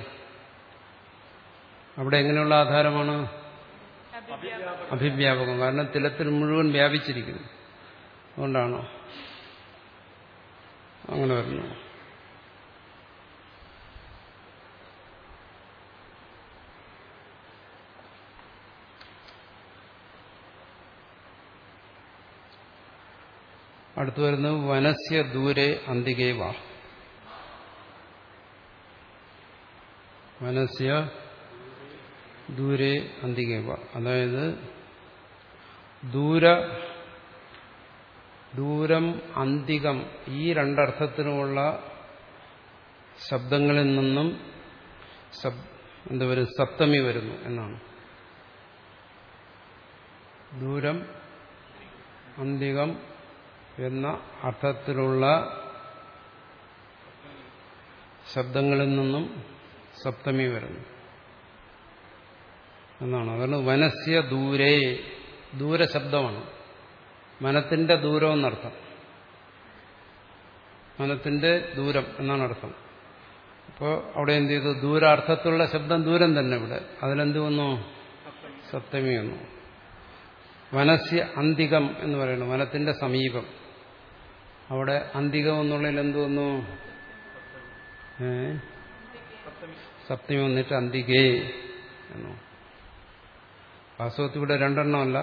അവിടെ എങ്ങനെയുള്ള ആധാരമാണ് അഭിവ്യാപകം അഭിവ്യാപകം കാരണം തിലത്തിൽ മുഴുവൻ വ്യാപിച്ചിരിക്കുന്നു അതുകൊണ്ടാണ് അങ്ങനെ വരുന്നു അടുത്തു വരുന്നത് വനസ്യ ദൂരെ അന്തികേ വാ വനസ്യ ദൂരെ അന്തികേ വാ അതായത് ദൂര ദൂരം അന്തികം ഈ രണ്ടർത്ഥത്തിനുമുള്ള ശബ്ദങ്ങളിൽ നിന്നും ശബ്- എന്താ പറയുക സപ്തമി വരുന്നു എന്നാണ് ദൂരം അന്തികം എന്ന അർത്ഥത്തിലുള്ള ശബ്ദങ്ങളിൽ നിന്നും സപ്തമി വരുന്നു എന്നാണ് അതാണ് വനസ്യ ദൂരേ ദൂരശബ്ദമാണ് മനത്തിന്റെ ദൂരം എന്നർത്ഥം മനത്തിന്റെ ദൂരം എന്നാണ് അർത്ഥം അപ്പോൾ അവിടെ എന്ത് ചെയ്തു ദൂരാർത്ഥത്തിലുള്ള ശബ്ദം ദൂരം തന്നെ ഇവിടെ അതിലെന്ത് വന്നു സപ്തമി വന്നു വനസ്യ അന്തികം എന്ന് പറയുന്നു വനത്തിന്റെ സമീപം അവിടെ അന്തികം എന്നുള്ളതിൽ എന്ത് വന്നു ഏ സപ്തമി വന്നിട്ട് അന്തികേ എന്നോ വാസ്തവത്തിൽ ഇവിടെ രണ്ടെണ്ണമല്ല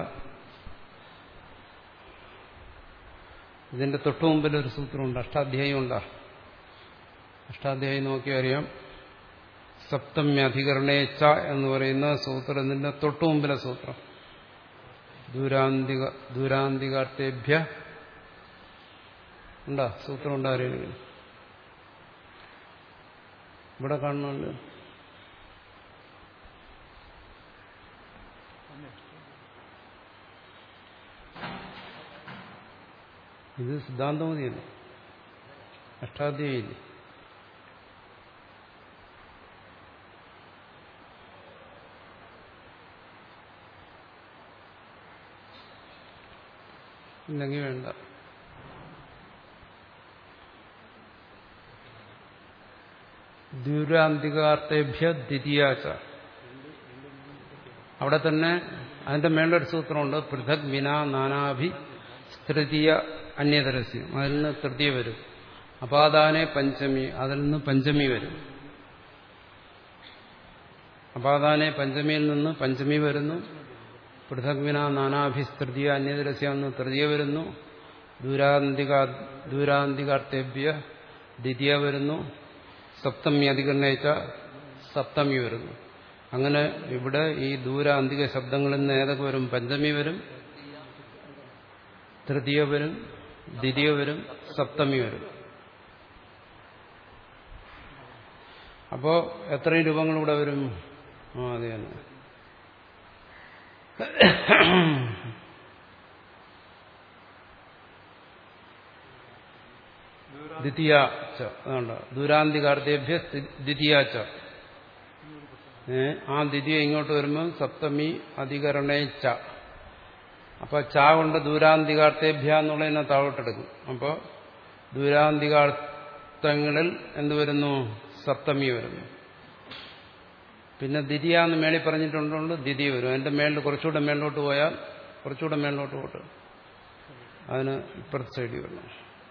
ഇതിന്റെ തൊട്ടു മുമ്പിൽ ഒരു സൂത്രമുണ്ട് അഷ്ടാധ്യായം ഉണ്ടാ അഷ്ടാധ്യായം നോക്കി അറിയാം സപ്തമ്യധികരണേച്ച എന്ന് പറയുന്ന സൂത്രത്തിന്റെ തൊട്ടു മുമ്പിലെ സൂത്രം ദൂരാന്തിക ദൂരാന്തികാർത്തേഭ്യ ഉണ്ടാ സൂത്രം ഉണ്ടാ അറിയണമെങ്കിൽ ഇവിടെ കാണുന്നുണ്ട് ഇത് സിദ്ധാന്തമതിയല്ല അഷ്ടാധ്യായില്ലേ ഇല്ലെങ്കിൽ വേണ്ട ദൂരാന്തികാർത്ഥേഭ്യ ദ്വിതീയാച്ച അവിടെ തന്നെ അതിന്റെ മേളൊരു സൂത്രമുണ്ട് പൃഥക് വിന നാനാഭി തൃതീയ അന്യതരസ്യം അതിൽ നിന്ന് തൃതീയ വരും അപാദാനെ പഞ്ചമി അതിൽ നിന്ന് പഞ്ചമി വരും അപാദാനെ പഞ്ചമിയിൽ നിന്ന് പഞ്ചമി വരുന്നു പൃഥഗ്വിന നാനാഭിസ്തൃതീയ അന്യതരസ്യം എന്ന് തൃതീയ വരുന്നു ദൂരാന്തിക ദൂരാന്തികാർത്തേഭ്യ ദ്വിതീയ വരുന്നു സപ്തമി അധികരണയിച്ച സപ്തമി വരുന്നു അങ്ങനെ ഇവിടെ ഈ ദൂരാന്തിക ശബ്ദങ്ങളിൽ നിന്ന് ഏതൊക്കെ വരും പഞ്ചമി വരും തൃതീയ വരും ദ്വിതീയ വരും സപ്തമി വരും അപ്പോ എത്രയും രൂപങ്ങൾ ഇവിടെ വരും ആ അതെ തന്നെ ദ്വിതീയ ച അതുകൊണ്ട് ദൂരാന്തികാർദ്ദേഭ്യ ദ്വിതീയാച്ച ഏ ആ ദ്വിതീയ ഇങ്ങോട്ട് വരുമ്പോൾ സപ്തമി അധികരണേ ച അപ്പൊ ച കൊണ്ട് ദൂരാന്തികാർത്തേഭ്യ എന്നുള്ളതിനെ താഴോട്ടെടുക്കും അപ്പോൾ ദൂരാന്തികാർത്ഥങ്ങളിൽ എന്ത് വരുന്നു സപ്തമി വരുന്നു പിന്നെ ദിരിയ എന്ന് മേളിൽ പറഞ്ഞിട്ടുണ്ടുകൊണ്ട് ദിതി വരും അതിന്റെ മേളിൽ കുറച്ചുകൂടെ മേളിലോട്ട് പോയാൽ കുറച്ചുകൂടെ മേളിലോട്ട് പോട്ട് അതിന് ഇപ്പുറത്തെ സൈഡിൽ വരണം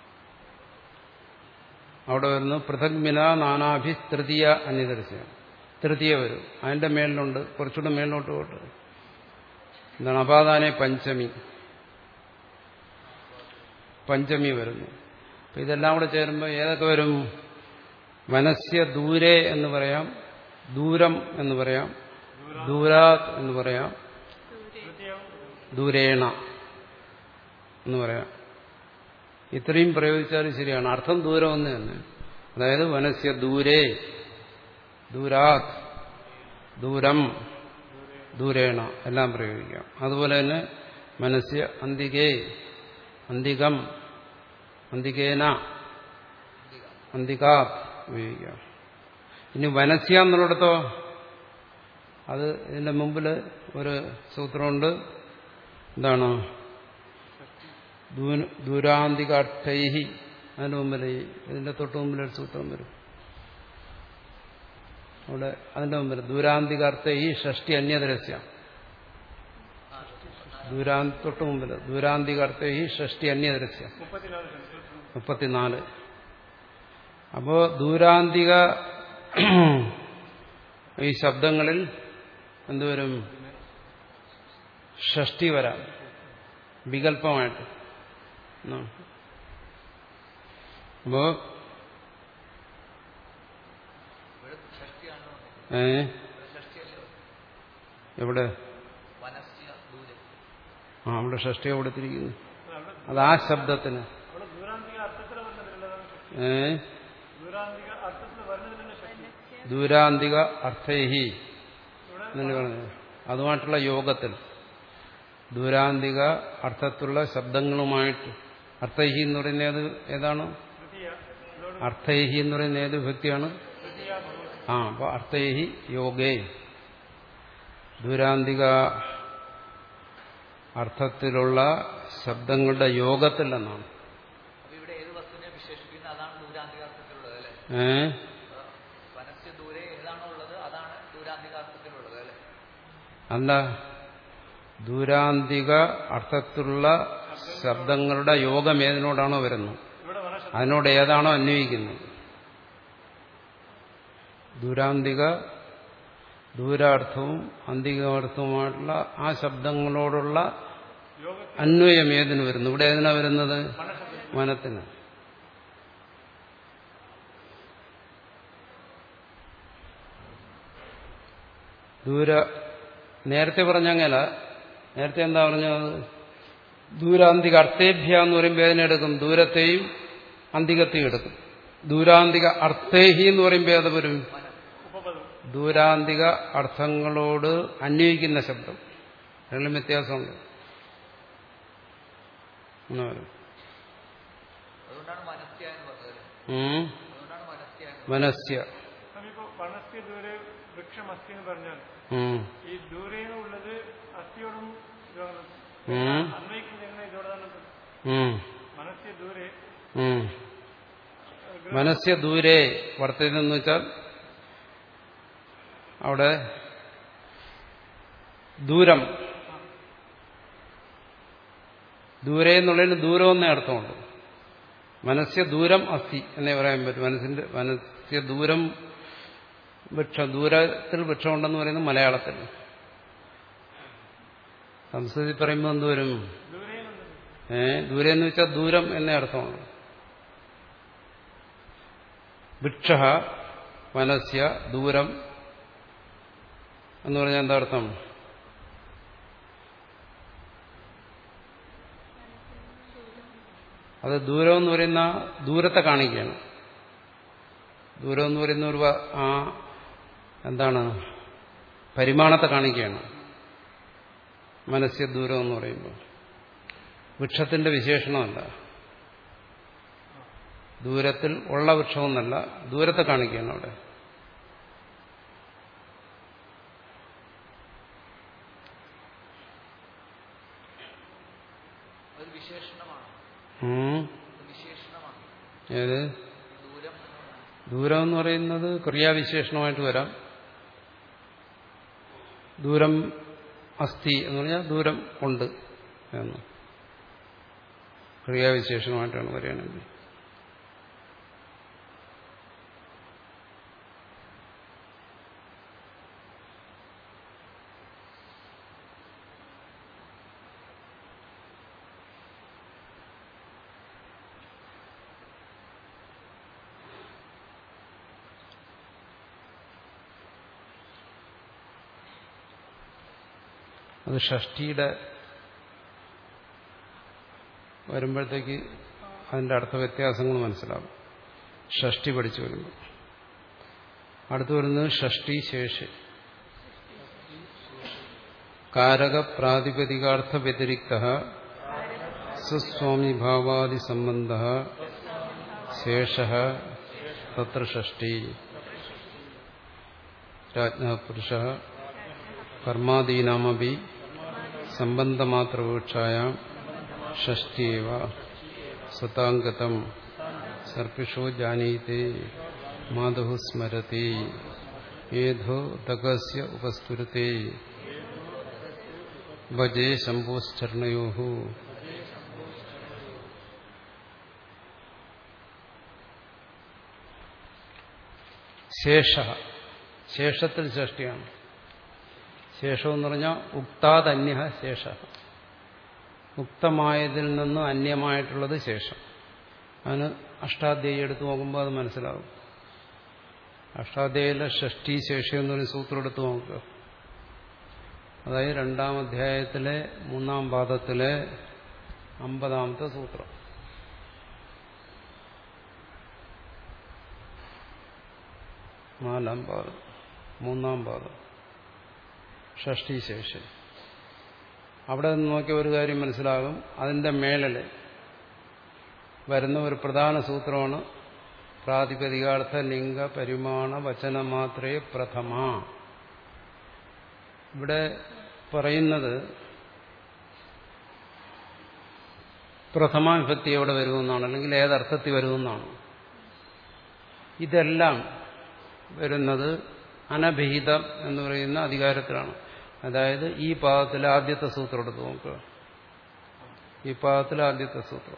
അവിടെ വരുന്നു പൃഥഗ്മിന നാനാഭി തൃതീയ അന്യദർശനം തൃതീയ വരും അതിന്റെ മേളിലുണ്ട് കുറച്ചുകൂടെ മേളിലോട്ട് പോട്ട് എന്താണ് അപാദാനെ പഞ്ചമി പഞ്ചമി വരുന്നു അപ്പൊ ഇതെല്ലാം കൂടെ ചേരുമ്പോൾ ഏതൊക്കെ വരും മനസ്യ ദൂരെ എന്ന് പറയാം ദൂരം എന്ന് പറയാം ദൂരാത് എന്ന് പറയാം ദൂരേണ എന്ന് പറയാം ഇത്രയും പ്രയോഗിച്ചാലും ശരിയാണ് അർത്ഥം ദൂരം ഒന്ന് തന്നെ അതായത് മനസ്യ ദൂരെ ദൂരാത് ദൂരം ദൂരേണ എല്ലാം പ്രയോഗിക്കാം അതുപോലെ തന്നെ മനസ്യ അന്തികേ അന്തികം അന്തികേന അന്തികാത് ഉപയോഗിക്കാം ഇനി വനസ്യ എന്നുള്ളിടത്തോ അത് ഇതിന്റെ മുമ്പിൽ ഒരു സൂത്രമുണ്ട് എന്താണ് ദൂരാന്തികാർത്ഥൈഹി അതിന്റെ മുമ്പിൽ ഈ ഇതിന്റെ തൊട്ട് മുമ്പിൽ ഒരു സൂത്രം വരും അവിടെ അതിന്റെ മുമ്പിൽ ദൂരാന്തികാർത്ഥൈഹി ഷഷ്ടി അന്യതരസ്യ ദൂരാ തൊട്ട് മുമ്പിൽ ദൂരാന്തികാർത്ഥൈഹി ഷഷ്ടി അന്യതരസ്യ മുപ്പത്തിനാല് സെൻസ് മുപ്പത്തിനാല് അപ്പോ ദൂരാന്തിക ഈ ശബ്ദങ്ങളിൽ എന്തുവരും ഷഷ്ടി വരാം വികല്പമായിട്ട് ഉം. അപ്പോ ഇവിടെ ഷഷ്ടിയാണോ ഏ ഷഷ്ടിയല്ലോ എവിടെ വനസ്യ ദൂരെ ആ അവിടെ ഷഷ്ടി കൊടുത്തിരിക്കുന്നു അവിടെ അത് ആ ശബ്ദത്തിന് അവിടെ ദൂരാന്തിക അർത്ഥത്തിൽ വരുന്നതിലുള്ളതാണ് ശക്തി ഏ ദൂരാന്തിക അർത്ഥത്തിൽ വരുന്നതിലുള്ള ശക്തി ദൂരാന്തിക അർത്ഥൈഹി ഇവിടെ എന്നല്ലേ പറഞ്ഞത് അതുമായിട്ടുള്ള യോഗത്തിൽ ദൂരാന്തിക അർത്ഥത്തിലുള്ള ശബ്ദങ്ങളുമായിട്ട് അർത്ഥൈഹി എന്ന് പറയുന്നത് ഏത് ഏതാണ് തൃതീയ ഇതോട് അർത്ഥൈഹി എന്ന് പറയുന്ന ഏത് വ്യക്തിയാണ് തൃതീയ ഭഗവതി ആ അപ്പോൾ അർത്ഥൈഹി യോഗേ ദൂരാന്തിക അർത്ഥത്തിലുള്ള ശബ്ദങ്ങളുടെ യോഗത്തിൽ എന്നാണ് അപ്പൊ ഇവിടെ ഏത് വസ്തുവിനെ വിശേഷിപ്പിക്കുന്ന അതാണ് ദൂരാന്തികാർത്ഥത്തിലുള്ളത് അല്ലെ ഏ വനസ്യ ദൂരെ ഏതാണോ ഉള്ളത് അതാണ് ദൂരാന്തികാർത്ഥത്തിലുള്ളത് അല്ലെ അല്ല ദൂരാന്തിക അർത്ഥത്തിലുള്ള ശബ്ദങ്ങളുടെ യോഗം ഏതിനോടാണോ വരുന്നത് ഇവിടെ വനശബ്ദം അതിനോട് ഏതാണോ അന്വയിക്കുന്നത് ദൂരാന്തിക ദൂരാർത്ഥവും അന്തികാർത്ഥവുമായിട്ടുള്ള ആ ശബ്ദങ്ങളോടുള്ള യോഗ അന്വയം ഏതിന് വരുന്നു ഇവിടെ ഏതിനാ വരുന്നത് വനശബ്ദം വനത്തിന് ദൂര നേരത്തെ പറഞ്ഞങ്ങല നേരത്തെ എന്താ പറഞ്ഞത് ദൂരാന്തിക അർത്ഥേഭ്യ എന്ന് പറയുമ്പോൾ ഏതിനെടുക്കും ദൂരത്തെയും അന്തികത്തെയും എടുക്കും ദൂരാന്തിക അർത്ഥേഹി എന്ന് പറയുമ്പോൾ ഏത് വരും ഉപപദം ദൂരാന്തിക അർത്ഥങ്ങളോട് അന്വയിക്കുന്ന ശബ്ദം രണ്ടും വ്യത്യാസമുണ്ട് അങ്ങനെ വരും അതുകൊണ്ടാണ് വനസ്യ എന്ന് പറഞ്ഞത് അല്ലേ ഉം. അതുകൊണ്ടാണ് വനസ്യ എന്ന് മനസ്യ നമ്മിപ്പോ വനസ്യ ദൂരെ വൃക്ഷം അസ്ഥി എന്ന് പറഞ്ഞാൽ ഉം. ഈ ദൂരെ ഉള്ളത് അസ്ഥിയോടും ഇതാണ്. ഉം. അന്വയിക്കുന്നത് എങ്ങനെ ഇതോടെ തന്നെ ഉം. മനസ്യ ദൂരെ ഉം. മനസ്യ ദൂരെ വർത്തതെന്ന് വെച്ചാൽ അവിടെ ദൂരം ദൂരെ എന്നുള്ളതിന് ദൂരം എന്നേ അർത്ഥമുണ്ട് മനസ്യ ദൂരം അസ്ഥി എന്നേ പറയാൻ പറ്റും മനസ്സിന്റെ മനസ്യ ദൂരം വൃക്ഷം ദൂരത്തിൽ വൃക്ഷമുണ്ടെന്ന് പറയുന്നത് മലയാളത്തിൽ സംസ്കൃതി പറയുമ്പോൾ എന്ത് വരും ദൂരെ എന്നുള്ളത് ഏ ദൂരെ എന്ന് വെച്ചാൽ ദൂരം എന്നേ അർത്ഥമാണ് വൃക്ഷ മനസ്യ ദൂരം എന്ന് പറഞ്ഞാൽ എന്താ അർത്ഥം അത് ദൂരം എന്ന് പറയുന്ന ദൂരത്തെ കാണിക്കുകയാണ് ദൂരം എന്ന് പറയുന്ന ഒരു വ- ആ എന്താണ് പരിമാണത്തെ കാണിക്കുകയാണ് മനസ്യ ദൂരം എന്ന് പറയുമ്പോൾ വൃക്ഷത്തിന്റെ വിശേഷണമല്ല ദൂരത്തിൽ ഉള്ള വൃക്ഷമൊന്നല്ല ദൂരത്തെ കാണിക്കുകയാണ് അവിടെ ഒരു വിശേഷണമാണ് ഉം. ഒരു വിശേഷണമാണ് ഏത് ദൂരം ദൂരം എന്ന് പറയുന്നത് ക്രിയാവിശേഷണമായിട്ട് വരാം ദൂരം അസ്ഥി എന്ന് പറഞ്ഞാൽ ദൂരം ഉണ്ട് എന്ന് ക്രിയാവിശേഷണമായിട്ടാണ് പറയുകയാണെങ്കിൽ അത് ഷഷ്ടിയുടെ വരുമ്പോഴത്തേക്ക് അതിൻ്റെ അർത്ഥ വ്യത്യാസങ്ങൾ മനസ്സിലാവും ഷഷ്ടി പഠിച്ചു വരുമ്പോൾ അടുത്ത് വരുന്നത് ഷഷ്ടി ശേഷി കാരക പ്രാതിപതികാർത്ഥ വ്യതിരിക്ത സ്വസ്വാമി ഭാവാദി സംബന്ധ ശേഷ തത്ര ഷഷ്ടി രാജ്ഞപുരുഷ കർമാദീനാമപി സംബന്ധമാത്രവീക്ഷായ ഷഷ്ടിയേവ സ്വതാംഗതം സർപ്പിഷോ ജാനീത്തെ മാധു സ്മരതി ഏധോ തകസ്യ ഉപസ്ഫുരത്തെ ഭജേ ശംഭോശ്ചരണയോ ശേഷ ശേഷത്തിൽ ഷഷ്ടിയാണ് ശേഷം എന്ന് പറഞ്ഞാൽ ഉക്താദന്യ ശേഷ ഉക്തമായതിൽ നിന്നും അന്യമായിട്ടുള്ളത് ശേഷം അതിന് അഷ്ടാധ്യായി എടുത്തു നോക്കുമ്പോൾ അത് മനസ്സിലാവും അഷ്ടാധ്യായിലെ ഷഷ്ടി ശേഷം എന്നൊരു സൂത്രം എടുത്തു നോക്കുക അതായത് രണ്ടാം അധ്യായത്തിലെ മൂന്നാം പാദത്തിലെ അമ്പതാമത്തെ സൂത്രം നാലാം പാദം മൂന്നാം പാദം ഷഷ്ടി ശേഷം അവിടെ നിന്ന് നോക്കിയ ഒരു കാര്യം മനസ്സിലാകും അതിന്റെ മേളിൽ വരുന്ന ഒരു പ്രധാന സൂത്രമാണ് പ്രാതിപതികാർത്ഥ ലിംഗ പരിമാണ വചന മാത്രേ പ്രഥമ ഇവിടെ പറയുന്നത് പ്രഥമ വിഭക്തി എവിടെ വരുമെന്നാണ് അല്ലെങ്കിൽ ഏതർത്ഥത്തിൽ വരുമെന്നാണ് ഇതെല്ലാം വരുന്നത് അനഭിഹിതം എന്ന് പറയുന്ന അധികാരത്തിലാണ് അതായത് ഈ പാദത്തിലെ ആദ്യത്തെ സൂത്രം എടുത്ത് നോക്കുക ഈ പാദത്തിലെ ആദ്യത്തെ സൂത്രം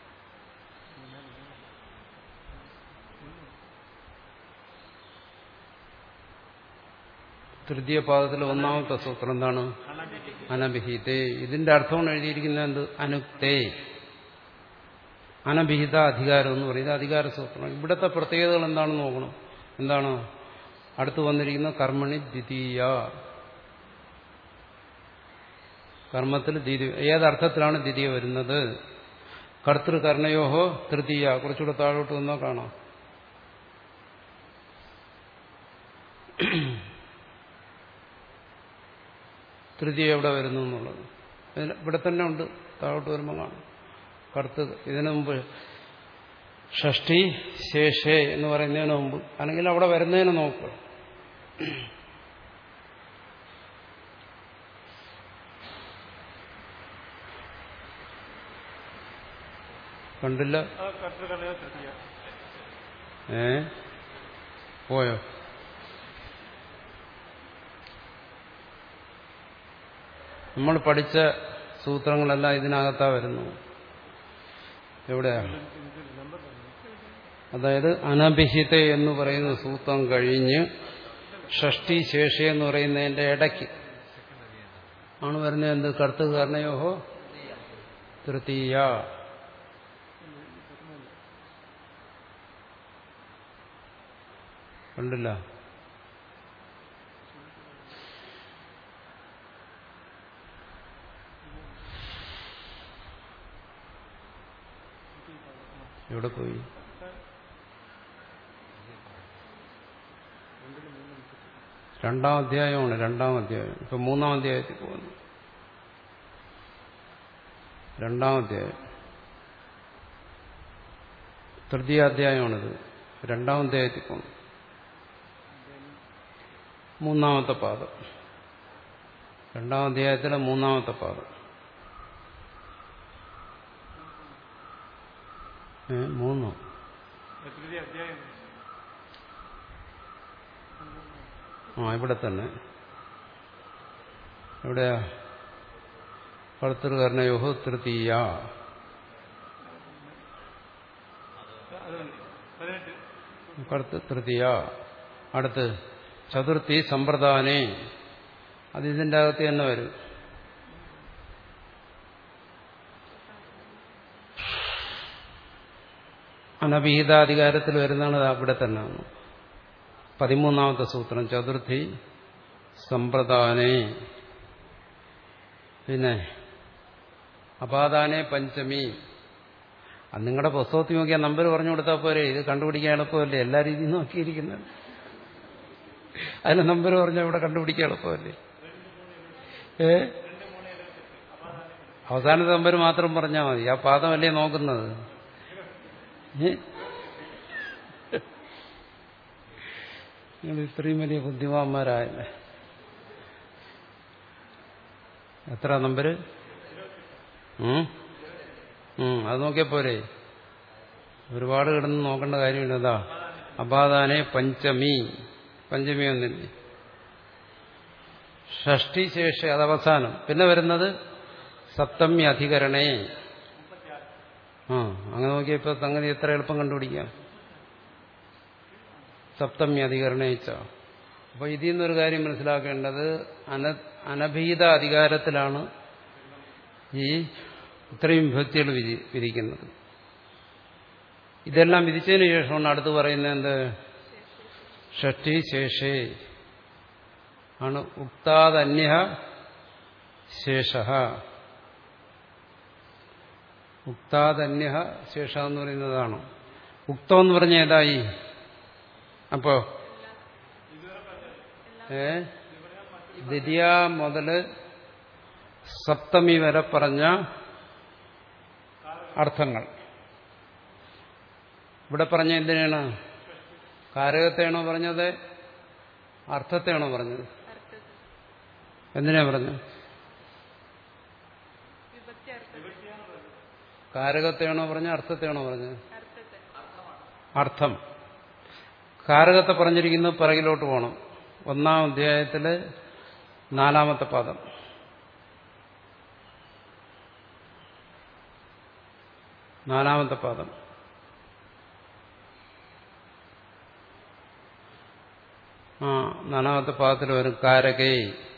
തൃതീയ പാദത്തിലെ ഒന്നാമത്തെ സൂത്രം എന്താണ് അനഭിഹിതേ ഇതിന്റെ അർത്ഥമാണ് എഴുതിയിരിക്കുന്നത് എന്ത് അനുക്തേ അനഭിഹിത അധികാരം എന്ന് പറയുന്നത് അധികാര സൂത്രം ഇവിടുത്തെ പ്രത്യേകതകൾ എന്താണെന്ന് നോക്കണം എന്താണ് അടുത്ത് വന്നിരിക്കുന്ന കർമ്മണി ദ്വിതീയ കർമ്മത്തിൽ ദ്വിതീയ ഏതർത്ഥത്തിലാണ് ദ്വിതീയ വരുന്നത് കർത്തൃകർണയോഹോ തൃതീയ കുറച്ചുകൂടെ താഴോട്ട് വന്നാൽ കാണാം തൃതീയ എവിടെ വരുന്നു എന്നുള്ളത് ഇതിന് ഇവിടെ തന്നെ ഉണ്ട് താഴോട്ട് വരുമ്പോൾ കാണാം കർത്ത് ഇതിനു മുമ്പ് ഷഷ്ടി ശേഷേ എന്ന് പറയുന്നതിന് മുമ്പ് അല്ലെങ്കിൽ അവിടെ വരുന്നതിന് നോക്കുക കണ്ടില്ല ആ കർത്തൃകലയോ തൃതീയ ഏ പോയോ നമ്മൾ പഠിച്ച സൂത്രങ്ങളെല്ലാം ഇതിനകത്താ വരുന്നു എവിടെയാ അതായത് അനഭിഹിത എന്ന് പറയുന്ന സൂത്രം കഴിഞ്ഞ് ഷഷ്ടി ശേഷി എന്ന് പറയുന്നതിന്റെ ഇടയ്ക്ക് ആണ് വരുന്നത് എന്ത് കർത്തകാരണയോഹോ തൃതീയ കണ്ടില്ല എവിടെ പോയി രണ്ടാം അധ്യായമാണ് രണ്ടാം അധ്യായം ഇപ്പൊ മൂന്നാം അധ്യായത്തിൽ പോകുന്നു രണ്ടാം അധ്യായം തൃതീയ അധ്യായമാണിത് രണ്ടാം അധ്യായത്തിൽ പോകുന്നു മൂന്നാമത്തെ പാദം രണ്ടാം അധ്യായത്തിലെ മൂന്നാമത്തെ പാദം ഏ മൂന്നോ തൃതീയ അധ്യായം ആ ഇവിടെ തന്നെ എവിടെയാ കർത്തൃകർണയോഹോ തൃതീയ അതുകൊണ്ട് പതിനെട്ട് കർത്ത തൃതീയ അടുത്ത് ചതുർത്ഥി സമ്പ്രദാനെ അത് ഇതിൻ്റെ അകത്ത് തന്നെ വരും അനഭിഹിതാധികാരത്തിൽ വരുന്നതാണ് അത് അവിടെ തന്നെ പതിമൂന്നാമത്തെ സൂത്രം ചതുർത്ഥി സമ്പ്രദാനെ പിന്നെ അപാദാനെ പഞ്ചമി അത് നിങ്ങളുടെ പുസ്തകത്തിൽ നോക്കിയാൽ നമ്പർ പറഞ്ഞു കൊടുത്താൽ പോരെ ഇത് കണ്ടുപിടിക്കാൻ എളുപ്പമല്ലേ എല്ലാ രീതിയും നോക്കിയിരിക്കുന്നത് അതിന് നമ്പർ പറഞ്ഞാൽ ഇവിടെ കണ്ടുപിടിക്കാൻ എളുപ്പമല്ലേ ഏ അവസാനത്തെ നമ്പർ മാത്രം പറഞ്ഞാൽ മതി ആ പാദമല്ലേ നോക്കുന്നത് ഏ? നിങ്ങൾ ഇത്രയും വലിയ ബുദ്ധിമാന്മാരായല്ലേ എത്ര നമ്പര് ഉം? ഉം, അത് നോക്കിയാ പോരെ ഒരുപാട് കിടന്ന് നോക്കേണ്ട കാര്യമില്ല അതാ അപാദാനെ പഞ്ചമി പഞ്ചമി ഒന്നില്ലേ ഷഷ്ടി ശേഷ അത് അവസാനം പിന്നെ വരുന്നത് സപ്തമി അധികരണേ ആ അങ്ങനെ നോക്കിയാൽ ഇപ്പൊ സംഗതി എത്ര എളുപ്പം കണ്ടുപിടിക്കാം സപ്തമി അധികരണയിച്ച അപ്പൊ ഇതിൽ നിന്നൊരു കാര്യം മനസ്സിലാക്കേണ്ടത് അന അനഭീത അധികാരത്തിലാണ് ഈ ഇത്രയും വിഭക്തികൾ വിധി വിധിക്കുന്നത് ഇതെല്ലാം വിധിച്ചതിന് ശേഷമാണ് അടുത്ത് പറയുന്നത് എന്ത് ഷഷ്ടി ശേഷേ ആണ് ഉക്താദന്യ ശേഷ ഉക്താദന്യ ശേഷ എന്ന് പറയുന്നതാണ് ഉക്തം എന്ന് പറഞ്ഞ ഏതായി അപ്പോ ഏ ദ്വിതീയ മുതല് സപ്തമി വരെ പറഞ്ഞ അർത്ഥങ്ങൾ ഇവിടെ പറഞ്ഞ എന്തിനാണ് കാരകത്തെയാണോ പറഞ്ഞത് അർത്ഥത്തെയാണോ പറഞ്ഞത് അർത്ഥത്തിൽ എന്തിനാ പറഞ്ഞത് വിഭക്തി അർത്ഥത്തിൽ കാരകത്തെയാണോ പറഞ്ഞത് അർത്ഥത്തെയാണോ പറഞ്ഞത് അർത്ഥത്തിൽ അർത്ഥം കാരകത്തെ പറഞ്ഞിരിക്കുന്നത് പിറകിലോട്ട് പോകണം ഒന്നാം അധ്യായത്തിലെ നാലാമത്തെ പാദം നാലാമത്തെ പാദം ആ നാലാമത്തെ പാദത്തിൽ വരും കാരകേ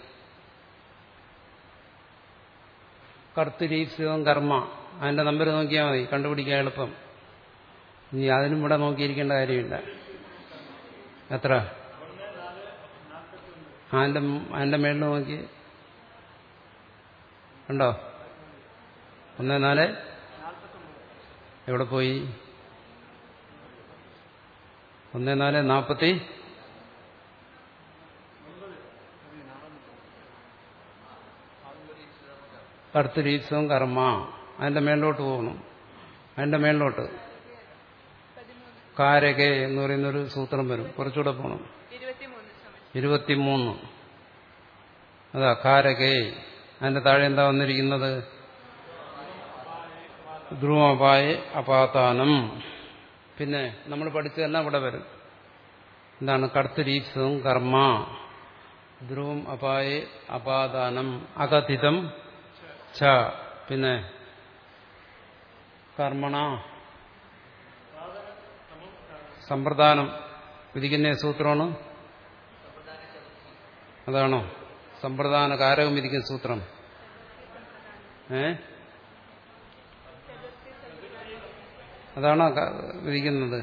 കർത്തുരീപ്സിതം കർമ്മ അതിന്റെ നമ്പർ നോക്കിയാൽ മതി കണ്ടുപിടിക്കാൻ എളുപ്പം ഇനി അതിനും ഇവിടെ നോക്കിയിരിക്കേണ്ട കാര്യമില്ല എത്ര അതിന്റെ അതിന്റെ മേളിൽ നോക്കി ഉണ്ടോ ഒന്ന് നാല് എവിടെ പോയി ഒന്ന് നാല് നാൽപ്പത്തി കർത്തരീപ്സവും കർമ്മ അതിന്റെ മേളിലോട്ട് പോകണം അതിന്റെ മേളിലോട്ട് പതിമൂന്ന് കാരകെ എന്ന് പറയുന്നൊരു സൂത്രം വരും കുറച്ചുകൂടെ പോകണം ഇരുപത്തിമൂന്ന് സമയം ഇരുപത്തിമൂന്ന് അതാ കാരകേ അതിന്റെ താഴെ എന്താ വന്നിരിക്കുന്നത് ധ്രുവപായ അപാതാനം പിന്നെ നമ്മൾ പഠിച്ചതെല്ലാം ഇവിടെ വരും എന്താണ് കർത്തരീപ്സവും കർമ്മ ധ്രുവം അപായ അപാദാനം അകഥിതം ച പിന്നെ കർമ്മണ സമ്പ്രദാനം വിധിക്കുന്ന സൂത്രമാണ് അതാണോ സമ്പ്രദാന കാരകം വിധിക്കുന്ന സൂത്രം ഏ അതാണോ ക- വിധിക്കുന്നത്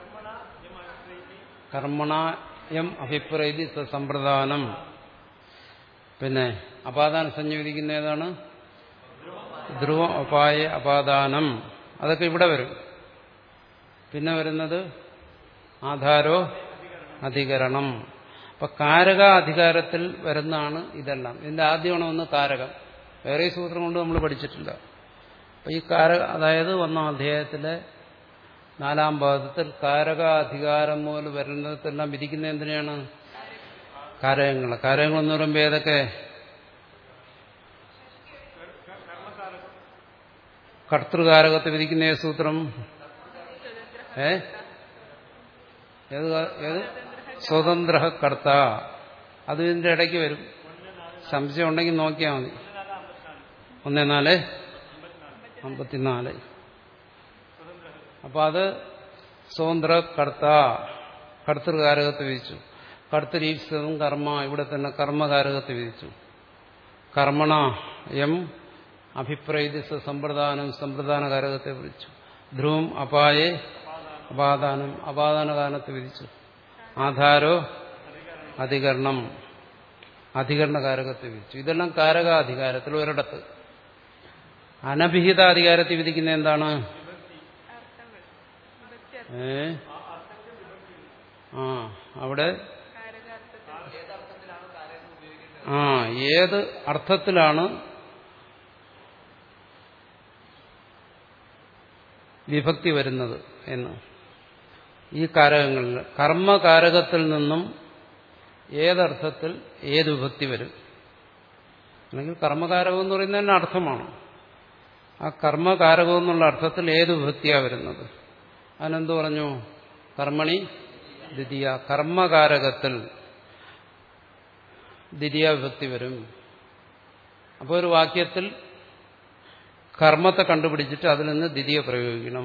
കർമ്മണ യം അഭിപ്രൈതി സമ്പ്രദാനം പിന്നെ അപാദാന സംജ്ഞ വിധിക്കുന്ന ഏതാണ് ധ്രുവം അപായ അപാദാനം അതൊക്കെ ഇവിടെ വരും പിന്നെ വരുന്നത് ആധാരോ അധികരണം അപ്പൊ കാരക അധികാരത്തിൽ വരുന്നതാണ് ഇതെല്ലാം ഇതിന്റെ ആദ്യമാണ് ഒന്ന് കാരകം വേറെ ഈ സൂത്രം കൊണ്ട് നമ്മൾ പഠിച്ചിട്ടില്ല അപ്പൊ ഈ കാരക അതായത് ഒന്നാം അധ്യായത്തിലെ നാലാം പാദത്തിൽ കാരക അധികാരം മുതൽ വരുന്നതെല്ലാം വിധിക്കുന്ന എന്തിനാണ് കാരകങ്ങൾ കാരകങ്ങൾ എന്ന് പറയുമ്പോൾ ഏതൊക്കെ കർത്തൃകാരകത്തെ വിധിക്കുന്ന ഏത് സൂത്രം ഏ ഏത് കാ- ഏത് സ്വതന്ത്ര കർത്ത അത് ഇതിന്റെ ഇടയ്ക്ക് വരും സംശയം ഉണ്ടെങ്കിൽ നോക്കിയാൽ മതി ഒന്ന് നാല് അമ്പത്തിനാല് അപ്പൊ അത് സ്വതന്ത്ര കർത്ത കർത്തൃകാരകത്ത് വിധിച്ചു കർത്തരീപ്സിതം കർമ്മ ഇവിടെ തന്നെ കർമ്മകാരകത്ത് വിധിച്ചു കർമ്മണ എം അഭിപ്രൈതി സമ്പ്രദാനം സമ്പ്രദാനകാരകത്തെ വിളിച്ചു ധ്രുവം അപായെ അപാദാനം അപാദാന കാരണത്ത് വിധിച്ചു ആധാരോ അധികരണം അധികരണകാരകത്തെ വിധിച്ചു ഇതെല്ലാം കാരകാധികാരത്തിൽ ഒരിടത്ത് അനഭിഹിത അധികാരത്തിൽ വിധിക്കുന്ന എന്താണ് അർത്ഥങ്ങൾ വിഭക്തി അർത്ഥം ഏ ആ അവിടെ കാരകാർത്ഥത്തിൽ ഏതർത്ഥത്തിലാണ് കാര്യം ഉപയോഗിക്കേണ്ടത് ആ ഏത് അർത്ഥത്തിലാണ് വിഭക്തി വരുന്നത് എന്ന് ഈ കാരകങ്ങളിൽ കർമ്മകാരകത്തിൽ നിന്നും ഏതർത്ഥത്തിൽ ഏത് വിഭക്തി വരും അല്ലെങ്കിൽ കർമ്മകാരകം എന്ന് പറയുന്നത് തന്നെ അർത്ഥമാണ് ആ കർമ്മകാരകം എന്നുള്ള അർത്ഥത്തിൽ ഏത് വിഭക്തിയാണ് വരുന്നത് അതിനെന്ത് പറഞ്ഞു കർമ്മണി ദ്വിതീയ കർമ്മകാരകത്തിൽ ദ്വിതീയ വിഭക്തി വരും അപ്പോൾ ഒരു വാക്യത്തിൽ കർമ്മത്തെ കണ്ടുപിടിച്ചിട്ട് അതിൽ നിന്ന് ദ്വിതീയ പ്രയോഗിക്കണം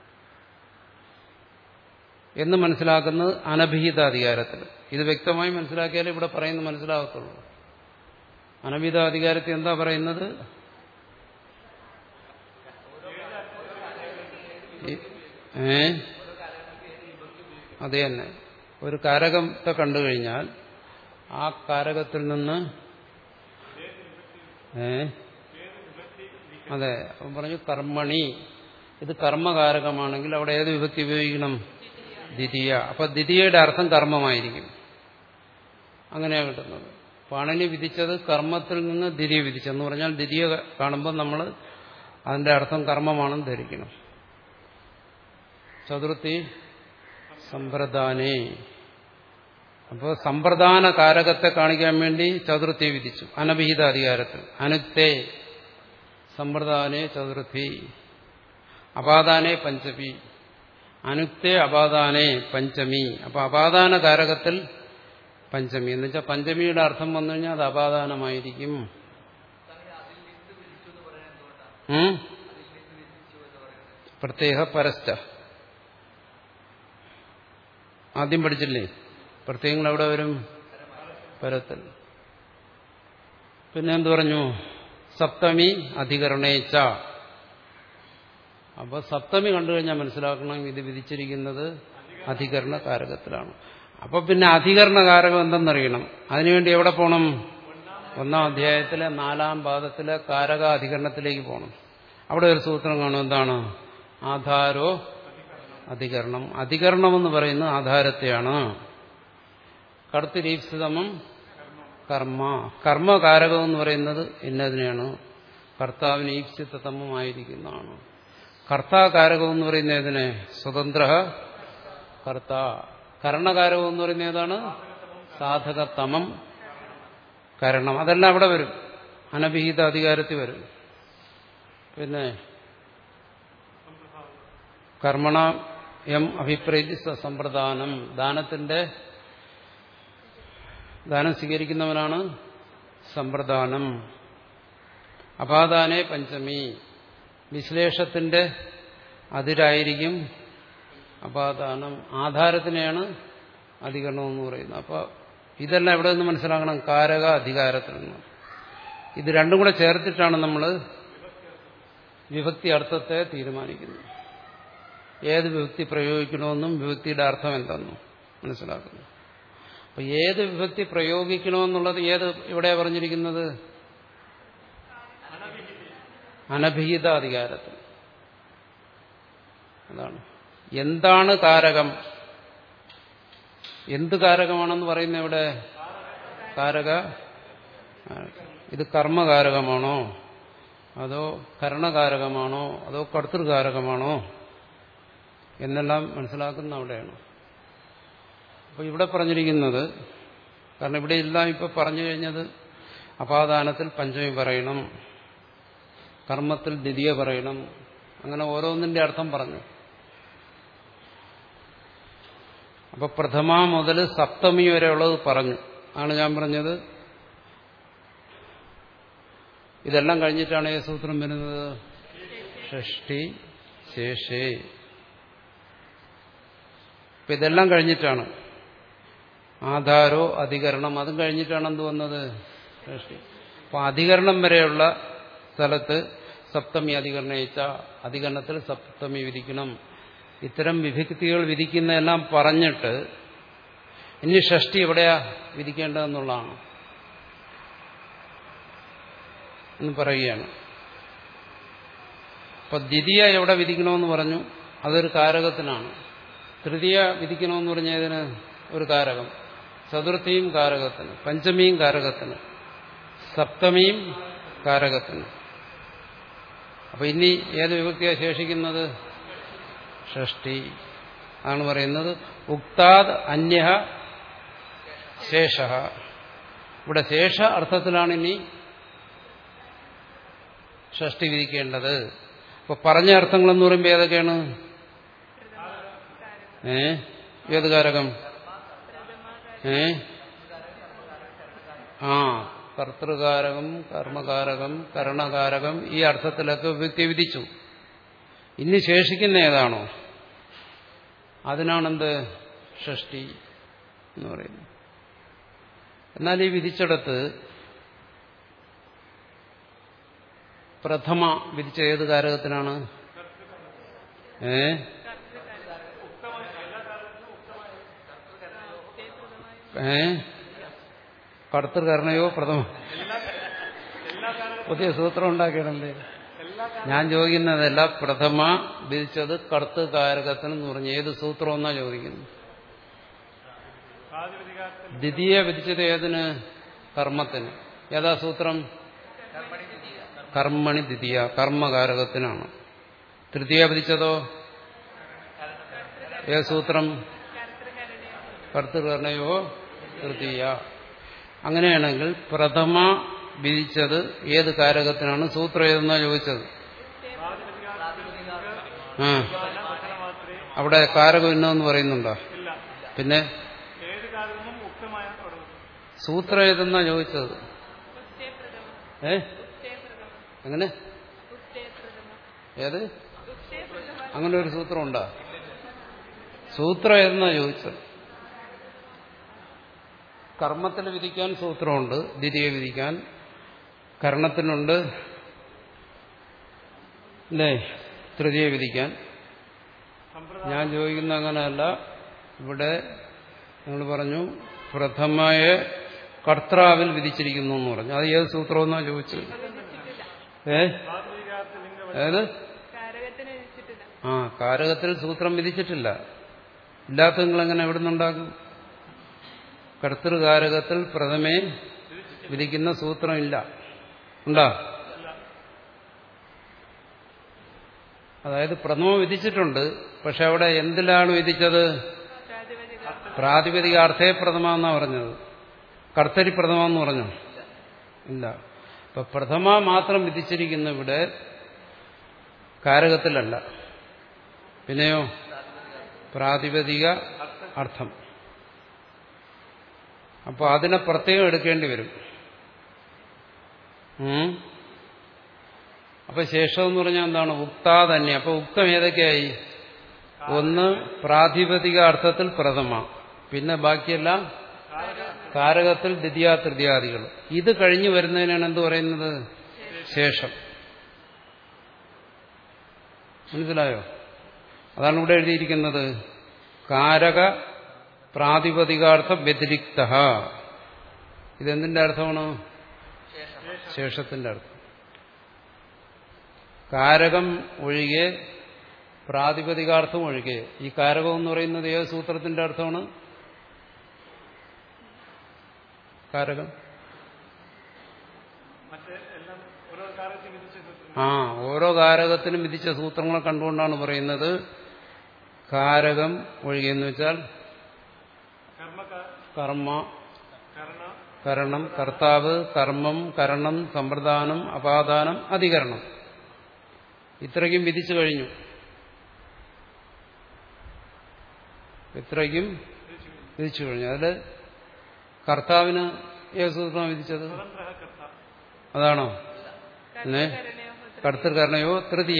എന്ന് മനസ്സിലാക്കുന്നത് അനഭിഹിത അധികാരത്തിൽ ഇത് വ്യക്തമായി മനസ്സിലാക്കിയാലേ ഇവിടെ പറയുന്നത് മനസ്സിലാകത്തുള്ളൂ അനഭിഹിത അധികാരത്തിൽ എന്താ പറയുന്നത് ഈ- ഏ അത് തന്നെ ഒരു കാരകത്തെ കണ്ടു കഴിഞ്ഞാൽ ആ കാരകത്തിൽ നിന്ന് ഏ അതെ അവൻ പറഞ്ഞു കർമ്മണി ഇത് കർമ്മകാരകമാണെങ്കിൽ അവിടെ ഏത് വിഭക്തി ഉപയോഗിക്കണം ദ്വിതീയ അപ്പൊ ദ്വിതീയയുടെ അർത്ഥം കർമ്മമായിരിക്കും അങ്ങനെയാണ് കിട്ടുന്നത് പാണിനി വിധിച്ചത് കർമ്മത്തിൽ നിന്ന് ദ്വിതീയ വിധിച്ചെന്ന് പറഞ്ഞാൽ ദ്വിതീയ കാണുമ്പോൾ നമ്മൾ അതിന്റെ അർത്ഥം കർമ്മമാണെന്ന് ധരിക്കണം ചതുർത്ഥി സമ്പ്രദാനേ അപ്പോൾ സമ്പ്രദാന കാരകത്തെ കാണിക്കാൻ വേണ്ടി ചതുർത്ഥി വിധിച്ചു അനഭിഹിത അധികാരത്തിൽ അനുക്തേ സമ്പ്രദാനേ ചതുർത്ഥി അപാദാനേ പഞ്ചമി അനുക്തേ അപാദാനേ പഞ്ചമി അപ്പൊ അപാദാന കാരകത്തിൽ പഞ്ചമി എന്ന് വെച്ചാൽ പഞ്ചമിയുടെ അർത്ഥം വന്നു കഴിഞ്ഞാൽ അത് അപാദാനമായിരിക്കും ഉം? പ്രത്യേക പരസ്ഥ ആദ്യം പഠിച്ചില്ലേ പ്രത്യേകങ്ങൾ എവിടെ വരും പരത്തിൽ പിന്നെ എന്ത് പറഞ്ഞു സപ്തമി അധികരണേച്ച അപ്പൊ സപ്തമി കണ്ടു കഴിഞ്ഞാൽ മനസ്സിലാക്കണം ഇത് വിധിച്ചിരിക്കുന്നത് അധികരണ കാരകത്തിലാണ് അപ്പൊ പിന്നെ അധികരണ കാരകം എന്തെന്നറിയണം അതിനുവേണ്ടി എവിടെ പോകണം ഒന്നാം അധ്യായത്തിലെ നാലാം പാദത്തിലെ കാരക അധികരണത്തിലേക്ക് പോകണം അവിടെ ഒരു സൂത്രം കാണും എന്താണ് ആധാരോ അധികരണം അധികരണം എന്ന് പറയുന്നത് ആധാരത്തെയാണ് കടുത്തിരീപ്സിതമം കർമ്മ കർമ്മകാരകം എന്ന് പറയുന്നത് ഇന്നതിനെയാണ് കർത്താവിന് ഈപ്സിതമമായിരിക്കുന്നതാണ് കർത്താകാരകം എന്ന് പറയുന്ന ഏതിനെ സ്വതന്ത്ര കർത്ത കരണകാരകം എന്ന് പറയുന്ന ഏതാണ് സാധകതമം കരണം അതെല്ലാം അവിടെ വരും അനഭിഹിത അധികാരത്തിൽ വരും പിന്നെ കർമ്മണ എം അഭിപ്രേതി സമ്പ്രദാനം ദാനത്തിന്റെ ദാനം സ്വീകരിക്കുന്നവനാണ് സമ്പ്രദാനം അപാദാനെ പഞ്ചമി വിശ്ലേഷത്തിന്റെ അതിരായിരിക്കും അപാദാനം ആധാരത്തിനെയാണ് അധികരണം എന്ന് പറയുന്നത് അപ്പോൾ ഇതെല്ലാം എവിടെ നിന്ന് മനസ്സിലാക്കണം കാരക അധികാരത്തിൽ നിന്ന് ഇത് രണ്ടും കൂടെ ചേർത്തിട്ടാണ് നമ്മൾ വിഭക്തി അർത്ഥത്തെ തീരുമാനിക്കുന്നത് ഏത് വിഭക്തി പ്രയോഗിക്കണമെന്നും വിഭക്തിയുടെ അർത്ഥം എന്തെന്നും മനസ്സിലാക്കുന്നു അപ്പൊ ഏത് വിഭക്തി പ്രയോഗിക്കണമെന്നുള്ളത് ഏത് ഇവിടെ പറഞ്ഞിരിക്കുന്നത് അനഭിഹിത അധികാരത്തിൽ അതാണ് എന്താണ് കാരകം എന്ത് കാരകമാണെന്ന് പറയുന്ന ഇവിടെ കാരക ഇത് കർമ്മകാരകമാണോ അതോ കരണകാരകമാണോ അതോ കർത്തൃകാരകമാണോ എന്നെല്ലാം മനസ്സിലാക്കുന്ന അവിടെയാണ് അപ്പോൾ ഇവിടെ പറഞ്ഞിരിക്കുന്നത് കാരണം ഇവിടെ എല്ലാം ഇപ്പൊ പറഞ്ഞു കഴിഞ്ഞത് അപാദാനത്തിൽ പഞ്ചമി പറയണം കർമ്മത്തിൽ ദ്വിതീയ പറയണം അങ്ങനെ ഓരോന്നിന്റെ അർത്ഥം പറഞ്ഞു അപ്പൊ പ്രഥമ മുതൽ സപ്തമി വരെ ഉള്ളത് പറഞ്ഞു ആണ് ഞാൻ പറഞ്ഞത് ഇതെല്ലാം കഴിഞ്ഞിട്ടാണ് ഏത് സൂത്രം വരുന്നത് ഷഷ്ടി ശേഷേ അപ്പൊ ഇതെല്ലാം കഴിഞ്ഞിട്ടാണ് ആധാരോ അധികരണം അതും കഴിഞ്ഞിട്ടാണ് എന്ത് വന്നത് ഷഷ്ടി അപ്പൊ അധികരണം വരെയുള്ള സ്ഥലത്ത് സപ്തമി അധികരണയിച്ച അധികരണത്തിൽ സപ്തമി വിധിക്കണം ഇത്തരം വിഭക്തികൾ വിധിക്കുന്നതെല്ലാം പറഞ്ഞിട്ട് ഇനി ഷഷ്ടി എവിടെയാ വിധിക്കേണ്ടതെന്നുള്ളതാണ് എന്ന് പറയുകയാണ് അപ്പൊ ദ്വിതീയ എവിടെ വിധിക്കണമെന്ന് പറഞ്ഞു അതൊരു കാരകത്തിനാണ് തൃതീയ വിധിക്കണമെന്ന് പറഞ്ഞതിന് ഒരു കാരകം ചതുർത്ഥിയും കാരകത്തിന് പഞ്ചമിയും കാരകത്തിന് സപ്തമിയും കാരകത്തിന് അപ്പൊ ഇനി ഏത് വിഭക്തിയാണ് ശേഷിക്കുന്നത് ഷഷ്ടി ആണ് പറയുന്നത് ഉക്താദ് അന്യ ശേഷ ഇവിടെ ശേഷ അർത്ഥത്തിലാണ് ഇനി ഷഷ്ടി വിധിക്കേണ്ടത് അപ്പൊ പറഞ്ഞ അർത്ഥങ്ങളെന്ന് പറയുമ്പോൾ ഏതൊക്കെയാണ് ഏ ഏത് കാരകം ഏ ആ കർത്തൃകാരകം കർമ്മകാരകം കരണകാരകം ഈ അർത്ഥത്തിലൊക്കെ വ്യക്തി വിധിച്ചു ഇനി ശേഷിക്കുന്ന ഏതാണോ അതിനാണെന്ത് ഷഷ്ടി എന്ന് പറയുന്നത് എന്നാൽ ഈ വിധിച്ചിടത്ത് പ്രഥമ വിധിച്ച ഏത് കാരകത്തിനാണ് ഏ ഏ കർത്തൃകരണയോ പ്രഥമ പുതിയ സൂത്രം ഉണ്ടാക്കിയിടണ്ടേ ഞാൻ ചോദിക്കുന്നതല്ല പ്രഥമ വിധിച്ചത് കർത്തൃകാരകത്തിനെന്ന് പറഞ്ഞ് ഏത് സൂത്രം എന്നാ ചോദിക്കുന്നു പ്രാതിപതികാരത്തിൽ ദ്വിതീയ വിധിച്ചത് ഏതിന് കർമ്മത്തിന് ഏതാ സൂത്രം കർമ്മണി ദ്വിതീയ കർമ്മകാരകത്തിനാണ് തൃതീയ വിധിച്ചതോ ഏത് സൂത്രം കർത്തൃകർണയോ തൃതീയ അങ്ങനെയാണെങ്കിൽ പ്രഥമ വിധിച്ചത് ഏത് കാരകത്തിനാണ് സൂത്രം ഏതെന്നാ ചോദിച്ചത് ആ മാത്രമേ അവിടെ കാരകം ഇന്നെന്ന് പറയുന്നുണ്ടോ ഇല്ല പിന്നെ ഏത് കാലവും ഉക്തമായ തുടങ്ങും സൂത്രം ഏതെന്നാ ചോദിച്ചത് ഉച്ചേ പ്രഥമം ഏ ഉച്ചേ പ്രഥമം അങ്ങനെ ഉച്ചേ പ്രഥമം ഏത് ഉച്ചേ പ്രഥമം അങ്ങനെ ഒരു സൂത്രം ഉണ്ടോ സൂത്രം ഏതെന്നാ ചോദിച്ചത് കർമ്മത്തിൽ വിധിക്കാൻ സൂത്രമുണ്ട് ദ്വിതീയ വിധിക്കാൻ കർണത്തിനുണ്ട് അല്ലേ തൃതീയ വിധിക്കാൻ സമ്പ്രദായം ഞാൻ ചോദിക്കുന്ന അങ്ങനെയല്ല ഇവിടെ നിങ്ങൾ പറഞ്ഞു പ്രഥമയെ കർത്താവിൽ വിധിച്ചിരിക്കുന്നു എന്ന് പറഞ്ഞു അത് ഏത് സൂത്രമെന്നാ ചോദിച്ചത് ഏ പ്രാതിപതികാരത്തിൽ ലിംഗ ഏത് കാരകത്തിന് വിധിച്ചിട്ടില്ല ആ കാരകത്തിൽ സൂത്രം വിധിച്ചിട്ടില്ല ഇല്ലാത്ത നിങ്ങൾ എങ്ങനെ എവിടെ നിന്നുണ്ടാക്കും കർത്തൃകാരകത്തിൽ പ്രഥമേ വിധിക്കുന്ന സൂത്രം ഇല്ല ഉണ്ടോ അതായത് പ്രഥമ വിധിച്ചിട്ടുണ്ട് പക്ഷെ അവിടെ എന്തിലാണ് വിധിച്ചത് പ്രാതിപതിക പ്രാതിപതികാർത്ഥേ പ്രഥമ എന്നാ പറഞ്ഞത് കർത്തരി പ്രഥമ എന്ന് പറഞ്ഞു ഇല്ല ഇപ്പൊ പ്രഥമ മാത്രം വിധിച്ചിരിക്കുന്ന ഇവിടെ കാരകത്തിലല്ല പിന്നെയോ പ്രാതിപതിക അർത്ഥം അപ്പൊ അതിനെ പ്രത്യേകം എടുക്കേണ്ടി വരും ഉം. അപ്പൊ ശേഷം എന്ന് പറഞ്ഞാൽ എന്താണ് ഉക്താ തന്നെ അപ്പൊ ഉക്തം ഏതൊക്കെയായി ഒന്ന് പ്രാതിപതിക അർത്ഥത്തിൽ പ്രഥമ പിന്നെ ബാക്കിയെല്ലാം കാരകത്തിൽ ദ്വിതീയ തൃതീയാദികൾ ഇത് കഴിഞ്ഞു വരുന്നതിനാണ് എന്ത് പറയുന്നത് ശേഷം മനസ്സിലായോ അതാണ് ഇവിടെ എഴുതിയിരിക്കുന്നത് കാരക പ്രാതിപതികാർത്ഥ വ്യതിരിക്ത ഇതെന്തിന്റെ അർത്ഥമാണ് ശേഷത്തിന്റെ അർത്ഥം കാരകം ഒഴികെ പ്രാതിപതികാർത്ഥം ഒഴികെ ഈ കാരകം എന്ന് പറയുന്നത് ഏത് സൂത്രത്തിന്റെ അർത്ഥമാണ് കാരകം മറ്റേ എല്ലാം ഓരോ കാലത്തിൽ വിധിച്ച സൂത്രം ആ ഓരോ കാരകത്തിനും വിധിച്ച സൂത്രങ്ങളെ കണ്ടുകൊണ്ടാണ് പറയുന്നത് കാരകം ഒഴികെ എന്ന് വെച്ചാൽ കർമ്മ കർമ്മ കർണ കരണം കർത്താവ് കർമ്മം കരണം സമ്പ്രദാനം അപാദാനം അധികരണം ഇത്രയ്ക്കും വിധിച്ചു കഴിഞ്ഞു ഇത്രയ്ക്കും വിധിച്ചു കഴിഞ്ഞു അതില് കർത്താവിന് ഏത് സൂത്രമാണ് വിധിച്ചത് സ്വതന്ത്ര കർത്ത അതാണോ പിന്നെ കരണയോ കർത്തൃകർണയോ തൃതീയ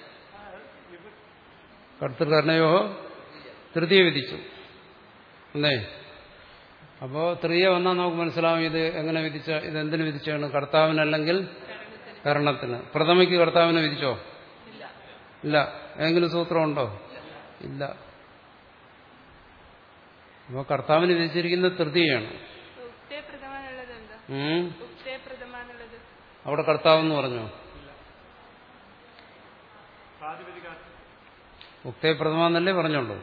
കർത്തൃകർണയോ തൃതീയ വിധിച്ചു അല്ലേ അപ്പോ തൃതീയ വന്നാൽ നമുക്ക് മനസ്സിലാവും ഇത് എങ്ങനെ വിധിച്ച ഇത് എന്തിനു വിധിച്ചാണ് കർത്താവിനല്ലെങ്കിൽ കർണത്തിന് പ്രഥമയ്ക്ക് കർത്താവിനെ വിധിച്ചോ ഇല്ല ഏതെങ്കിലും സൂത്രമുണ്ടോ ഇല്ല അപ്പോൾ കർത്താവിന് വിധിച്ചിരിക്കുന്നത് തൃതീയാണ് ഉക്തേ പ്രഥമ എന്നുള്ളത് എന്താ ഉം. ഉക്തേ പ്രഥമ എന്നുള്ളത് അവിടെ കർത്താവെന്ന് പറഞ്ഞു പ്രാതിപതികാർത്ഥം ഉക്തേ പ്രഥമ എന്നല്ലേ പറഞ്ഞോളൂ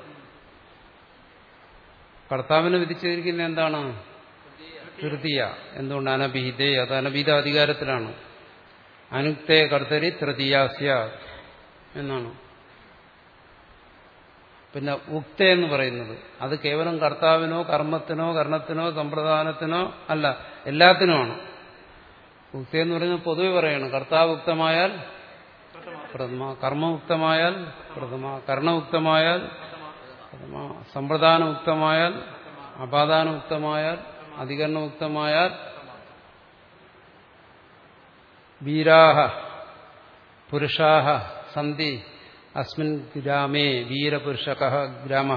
കർത്താവിന് വിധിച്ചിരിക്കുന്ന എന്താണ് തൃതീയ എന്തുകൊണ്ട് അനഭീതേ അത് അനഭീത അധികാരത്തിലാണ് അനുക്തേ കർത്തരി തൃതീയാസ്യ എന്നാണ് പിന്നെ ഉക്ത എന്ന് പറയുന്നത് അത് കേവലം കർത്താവിനോ കർമ്മത്തിനോ കർണത്തിനോ സമ്പ്രദാനത്തിനോ അല്ല എല്ലാത്തിനുമാണ് ഉക്ത എന്ന് പറയുന്നത് പൊതുവെ പറയണം കർത്താവ് ഉക്തമായാൽ പ്രഥമ കർമ്മമുക്തമായാൽ പ്രഥമ കർണമുക്തമായാൽ പ്രഥമ സമ്പ്രദാനമുക്തമായാൽ അപാദാനമുക്തമായാൽ അധികരണമുക്തമായാൽ വീരാഹ പുരുഷാഹ സന്ധി അസ്മിൻ ഗ്രാമേ വീരപുരുഷക ഗ്രാമ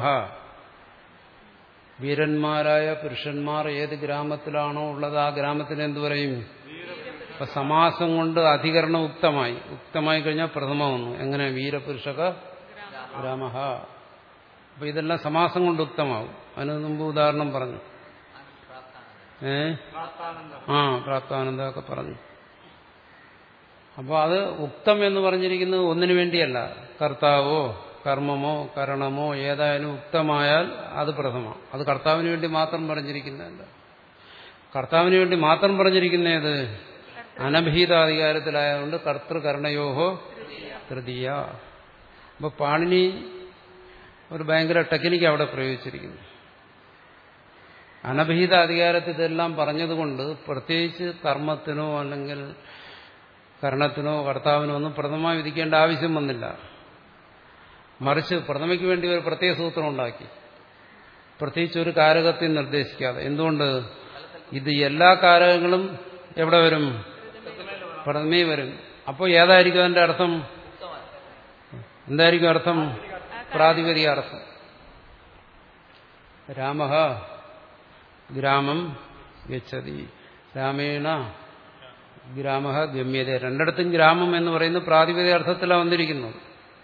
വീരന്മാരായ പുരുഷന്മാർ ഏത് ഗ്രാമത്തിലാണോ ഉള്ളത് ആ ഗ്രാമത്തിന് എന്തു പറയും അപ്പൊ സമാസം കൊണ്ട് അധികരണം ഉക്തമായി ഉക്തമായി കഴിഞ്ഞാൽ പ്രഥമ വന്നു എങ്ങനെ വീരപുരുഷക ഗ്രാമ അപ്പൊ ഇതെല്ലാം സമാസം കൊണ്ട് ഉക്തമാവും അതിന് മുമ്പ് ഉദാഹരണം പറഞ്ഞു ഏ പ്രാപ്താനന്ദം ആ പ്രാപ്താനന്ദ ഒക്കെ പറഞ്ഞു അപ്പോൾ അത് ഉക്തം എന്ന് പറഞ്ഞിരിക്കുന്നത് ഒന്നിനു വേണ്ടിയല്ല കർത്താവോ കർമ്മമോ കരണമോ ഏതായാലും ഉക്തമായാൽ അത് പ്രഥമ അത് കർത്താവിന് വേണ്ടി മാത്രം പറഞ്ഞിരിക്കുന്നതല്ല കർത്താവിന് വേണ്ടി മാത്രം പറഞ്ഞിരിക്കുന്നേത് അനഭീതാധികാരത്തിലായതുകൊണ്ട് കർത്തൃകർണയോഹോ തൃതീയ അപ്പൊ പാണിനി ഒരു ഭയങ്കര ടെക്നിക്ക് അവിടെ പ്രയോഗിച്ചിരിക്കുന്നു അനഭീത അധികാരത്തിൽ ഇതെല്ലാം പറഞ്ഞതുകൊണ്ട് പ്രത്യേകിച്ച് കർമ്മത്തിനോ അല്ലെങ്കിൽ കർണത്തിനോ കർത്താവിനോ ഒന്നും പ്രഥമ വിധിക്കേണ്ട ആവശ്യം വന്നില്ല മറിച്ച് പ്രഥമയ്ക്ക് വേണ്ടി ഒരു പ്രത്യേക സൂത്രം ഉണ്ടാക്കി പ്രത്യേകിച്ച് ഒരു കാരകത്തെ നിർദ്ദേശിക്കാതെ എന്തുകൊണ്ട് ഇത് എല്ലാ കാരകങ്ങളും എവിടെ വരും പ്രഥമേ വരും അപ്പോൾ ഏതായിരിക്കും അതിന്റെ അർത്ഥം എന്തായിരിക്കും അർത്ഥം പ്രാതിപതിക അർത്ഥം രാമ ഗ്രാമം ഗച്ഛതി രാമേണ ഗ്രാമ ഗമ്യത രണ്ടിടത്തും ഗ്രാമം എന്ന് പറയുന്നത് പ്രാതിപതിക അർത്ഥത്തിലാണ് വന്നിരിക്കുന്നത്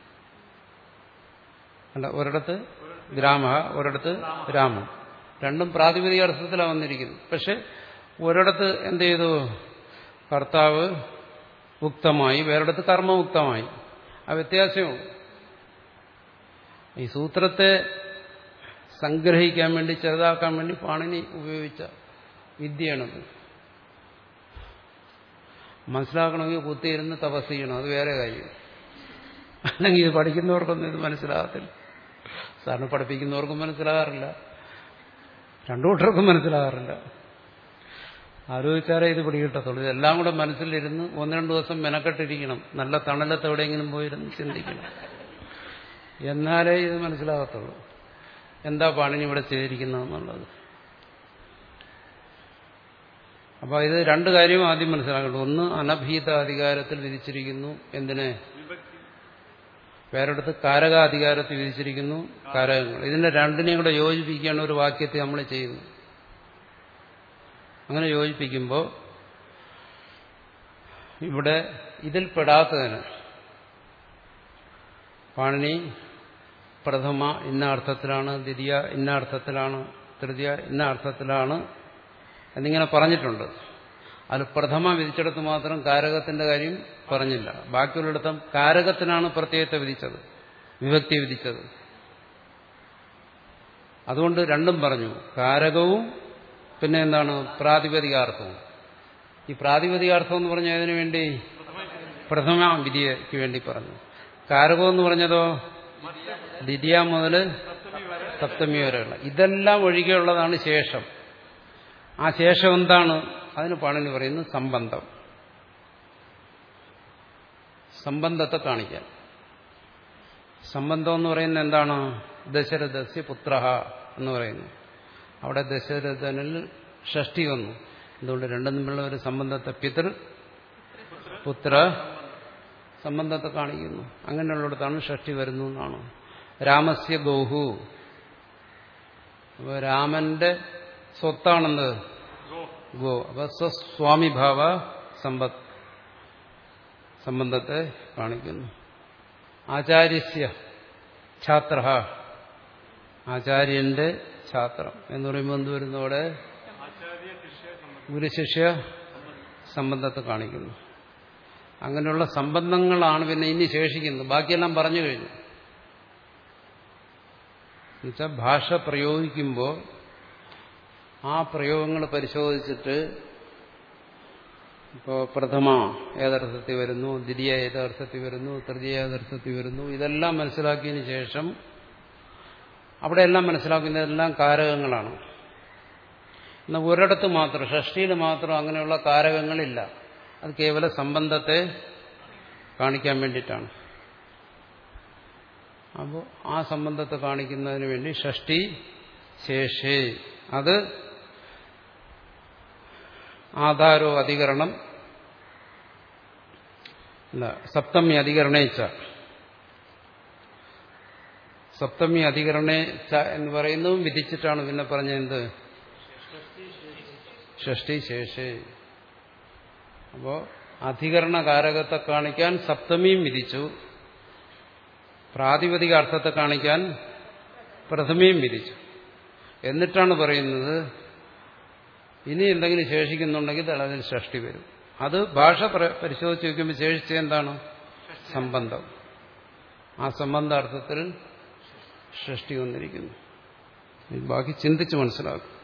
അല്ല ഒരിടത്ത് ഗ്രാമ ഒരിടത്ത് രാമം രണ്ടും പ്രാതിപതിക അർത്ഥത്തിലാണ് വന്നിരിക്കുന്നത് പക്ഷെ ഒരിടത്ത് എന്ത് ചെയ്തു കർത്താവ് ഉക്തമായി വേറൊരിടത്ത് കർമ്മമുക്തമായി ആ വ്യത്യാസമുള്ളൂ ഈ സൂത്രത്തെ സംഗ്രഹിക്കാൻ വേണ്ടി ചെറുതാക്കാൻ വേണ്ടി പാണിനി ഉപയോഗിച്ച വിദ്യയാണത് മനസ്സിലാക്കണമെങ്കിൽ കുത്തിയിരുന്ന് തപസ് ചെയ്യണം അത് വേറെ കാര്യം അല്ലെങ്കിൽ ഇത് പഠിക്കുന്നവർക്കൊന്നും ഇത് മനസ്സിലാകത്തില്ല സാറിന് പഠിപ്പിക്കുന്നവർക്കും മനസ്സിലാകാറില്ല രണ്ടു കൂട്ടർക്കും മനസ്സിലാകാറില്ല ആലോചിച്ചാലേ ഇത് പിടികിട്ടത്തുള്ളൂ ഇതെല്ലാം കൂടെ മനസ്സിലിരുന്ന് ഒന്ന് രണ്ട് ദിവസം മെനക്കെട്ടിരിക്കണം നല്ല തണലത്ത് എവിടെയെങ്കിലും പോയിരുന്ന് ചിന്തിക്കണം എന്നാലേ ഇത് മനസ്സിലാകത്തുള്ളൂ എന്താ പാണിനി ഇവിടെ ചെയ്തിരിക്കുന്നതെന്നുള്ളത് അപ്പോൾ ഇത് രണ്ട് കാര്യം ആദ്യം മനസ്സിലാക്കേണ്ടത് ഒന്ന് അനഭീത അധികാരത്തിൽ വിധിച്ചിരിക്കുന്നു എന്തിനെ വേറെടുത്ത് കാരകാധികാരത്തിൽ വിധിച്ചിരിക്കുന്നു കാരകങ്ങൾ ഇതിന്റെ രണ്ടിനെയും കൂടെ യോജിപ്പിക്കുകയാണ് ഒരു വാക്യത്തെ നമ്മൾ ചെയ്യുന്നത് അങ്ങനെ യോജിപ്പിക്കുമ്പോൾ ഇവിടെ ഇതിൽ പെടാത്തതിന് പാണിനി പ്രഥമ ഇന്ന അർത്ഥത്തിലാണ് ദ്വിതീയ ഇന്ന അർത്ഥത്തിലാണ് തൃതീയ ഇന്ന അർത്ഥത്തിലാണ് എന്നിങ്ങനെ പറഞ്ഞിട്ടുണ്ട് അതിൽ പ്രഥമ വിധിച്ചിടത്ത് മാത്രം കാരകത്തിന്റെ കാര്യം പറഞ്ഞില്ല ബാക്കിയുള്ളിടത്തും കാരകത്തിനാണ് പ്രത്യയത്തെ വിധിച്ചത് വിഭക്തി വിധിച്ചത് അതുകൊണ്ട് രണ്ടും പറഞ്ഞു കാരകവും പിന്നെ എന്താണ് പ്രാതിപതികാർത്ഥവും ഈ പ്രാതിപതികാർത്ഥം എന്ന് പറഞ്ഞ അതിനു വേണ്ടി പ്രഥമ വിധിക്ക് വേണ്ടി പറഞ്ഞു കാരകം എന്ന് പറഞ്ഞതോ ദ്വിതീയ മുതൽ സപ്തമി വരെയുള്ള ഇതെല്ലാം ഒഴികെയുള്ളതാണ് ശേഷം ആ ശേഷം എന്താണ് അതിന് പാണിനി പറയുന്നത് സംബന്ധം സംബന്ധത്തെ കാണിക്കാൻ സംബന്ധം എന്ന് പറയുന്നത് എന്താണ് ദശരഥസ്യ പുത്ര എന്ന് പറയുന്നു അവിടെ ദശരഥനിൽ ഷഷ്ടി വന്നു എന്തുകൊണ്ട് രണ്ടും തമ്മിലുള്ള ഒരു സംബന്ധത്തെ പിതൃ പുത്ര സംബന്ധത്തെ കാണിക്കുന്നു അങ്ങനെയുള്ളിടത്താണ് ഷഷ്ടി വരുന്നു എന്നാണ് രാമസ്യ ഗോഹു അപ്പൊ രാമന്റെ സ്വത്താണെന്ന് ഗോ ഗോ അപ്പൊ സ്വസ്വാമിഭാവ സമ്പത്ത് സംബന്ധത്തെ കാണിക്കുന്നു ആചാര്യസ്യ ഛാത്ര ആചാര്യന്റെ ഛാത്രം എന്ന് പറയുമ്പോൾ എന്ത് വരുന്നു അവിടെ ആചാര്യ ശിഷ്യ സംബന്ധം ഗുരുശിഷ്യ സംബന്ധത്തെ കാണിക്കുന്നു അങ്ങനെയുള്ള സംബന്ധങ്ങളാണ് പിന്നെ ഇനി ശേഷിക്കുന്നത് ബാക്കിയെല്ലാം പറഞ്ഞു കഴിഞ്ഞു എന്നുവെച്ചാൽ ഭാഷ പ്രയോഗിക്കുമ്പോൾ ആ പ്രയോഗങ്ങൾ പരിശോധിച്ചിട്ട് ഇപ്പോൾ പ്രഥമ ഏതർത്ഥത്തിൽ വരുന്നു ദ്വിതീയ ഏതർത്ഥത്തിൽ വരുന്നു തൃതീയ ഏതർത്ഥത്തിൽ വരുന്നു ഇതെല്ലാം മനസ്സിലാക്കിയതിന് ശേഷം അവിടെ എല്ലാം മനസ്സിലാക്കുന്നതെല്ലാം കാരകങ്ങളാണ് എന്നാൽ ഒരിടത്ത് മാത്രം ഷഷ്ടിയിൽ മാത്രം അങ്ങനെയുള്ള കാരകങ്ങളില്ല അത് കേവല സംബന്ധത്തെ കാണിക്കാൻ വേണ്ടിയിട്ടാണ് അപ്പോൾ ആ സംബന്ധത്തെ കാണിക്കുന്നതിന് വേണ്ടി ഷഷ്ടി ശേഷേ അത് ആധാരോ അധികരണം അല്ല സപ്തമി അധികരണേച്ച സപ്തമി അധികരണേച്ച എന്ന് പറയുന്നതും വിധിച്ചിട്ടാണ് പിന്നെ പറഞ്ഞത് ഷഷ്ടി ശേഷേ അപ്പോ അധികരണ കാരകത്തെ കാണിക്കാൻ സപ്തമിയും വിധിച്ചു പ്രാതിപതിക അർത്ഥത്തെ കാണിക്കാൻ പ്രഥമയും വിധിച്ചു എന്നിട്ടാണ് പറയുന്നത് ഇനി എന്തെങ്കിലും ശേഷിക്കുന്നുണ്ടെങ്കിൽ അതിൽ ഷഷ്ടി വരും അത് ഭാഷ പ്ര- പരിശോധിച്ച് നോക്കുമ്പോൾ ശേഷിച്ച എന്താണ് സംബന്ധം ആ സംബന്ധാർത്ഥത്തിൽ ഷഷ്ടി വന്നിരിക്കുന്നു ഇത് ബാക്കി ചിന്തിച്ച് മനസ്സിലാക്കും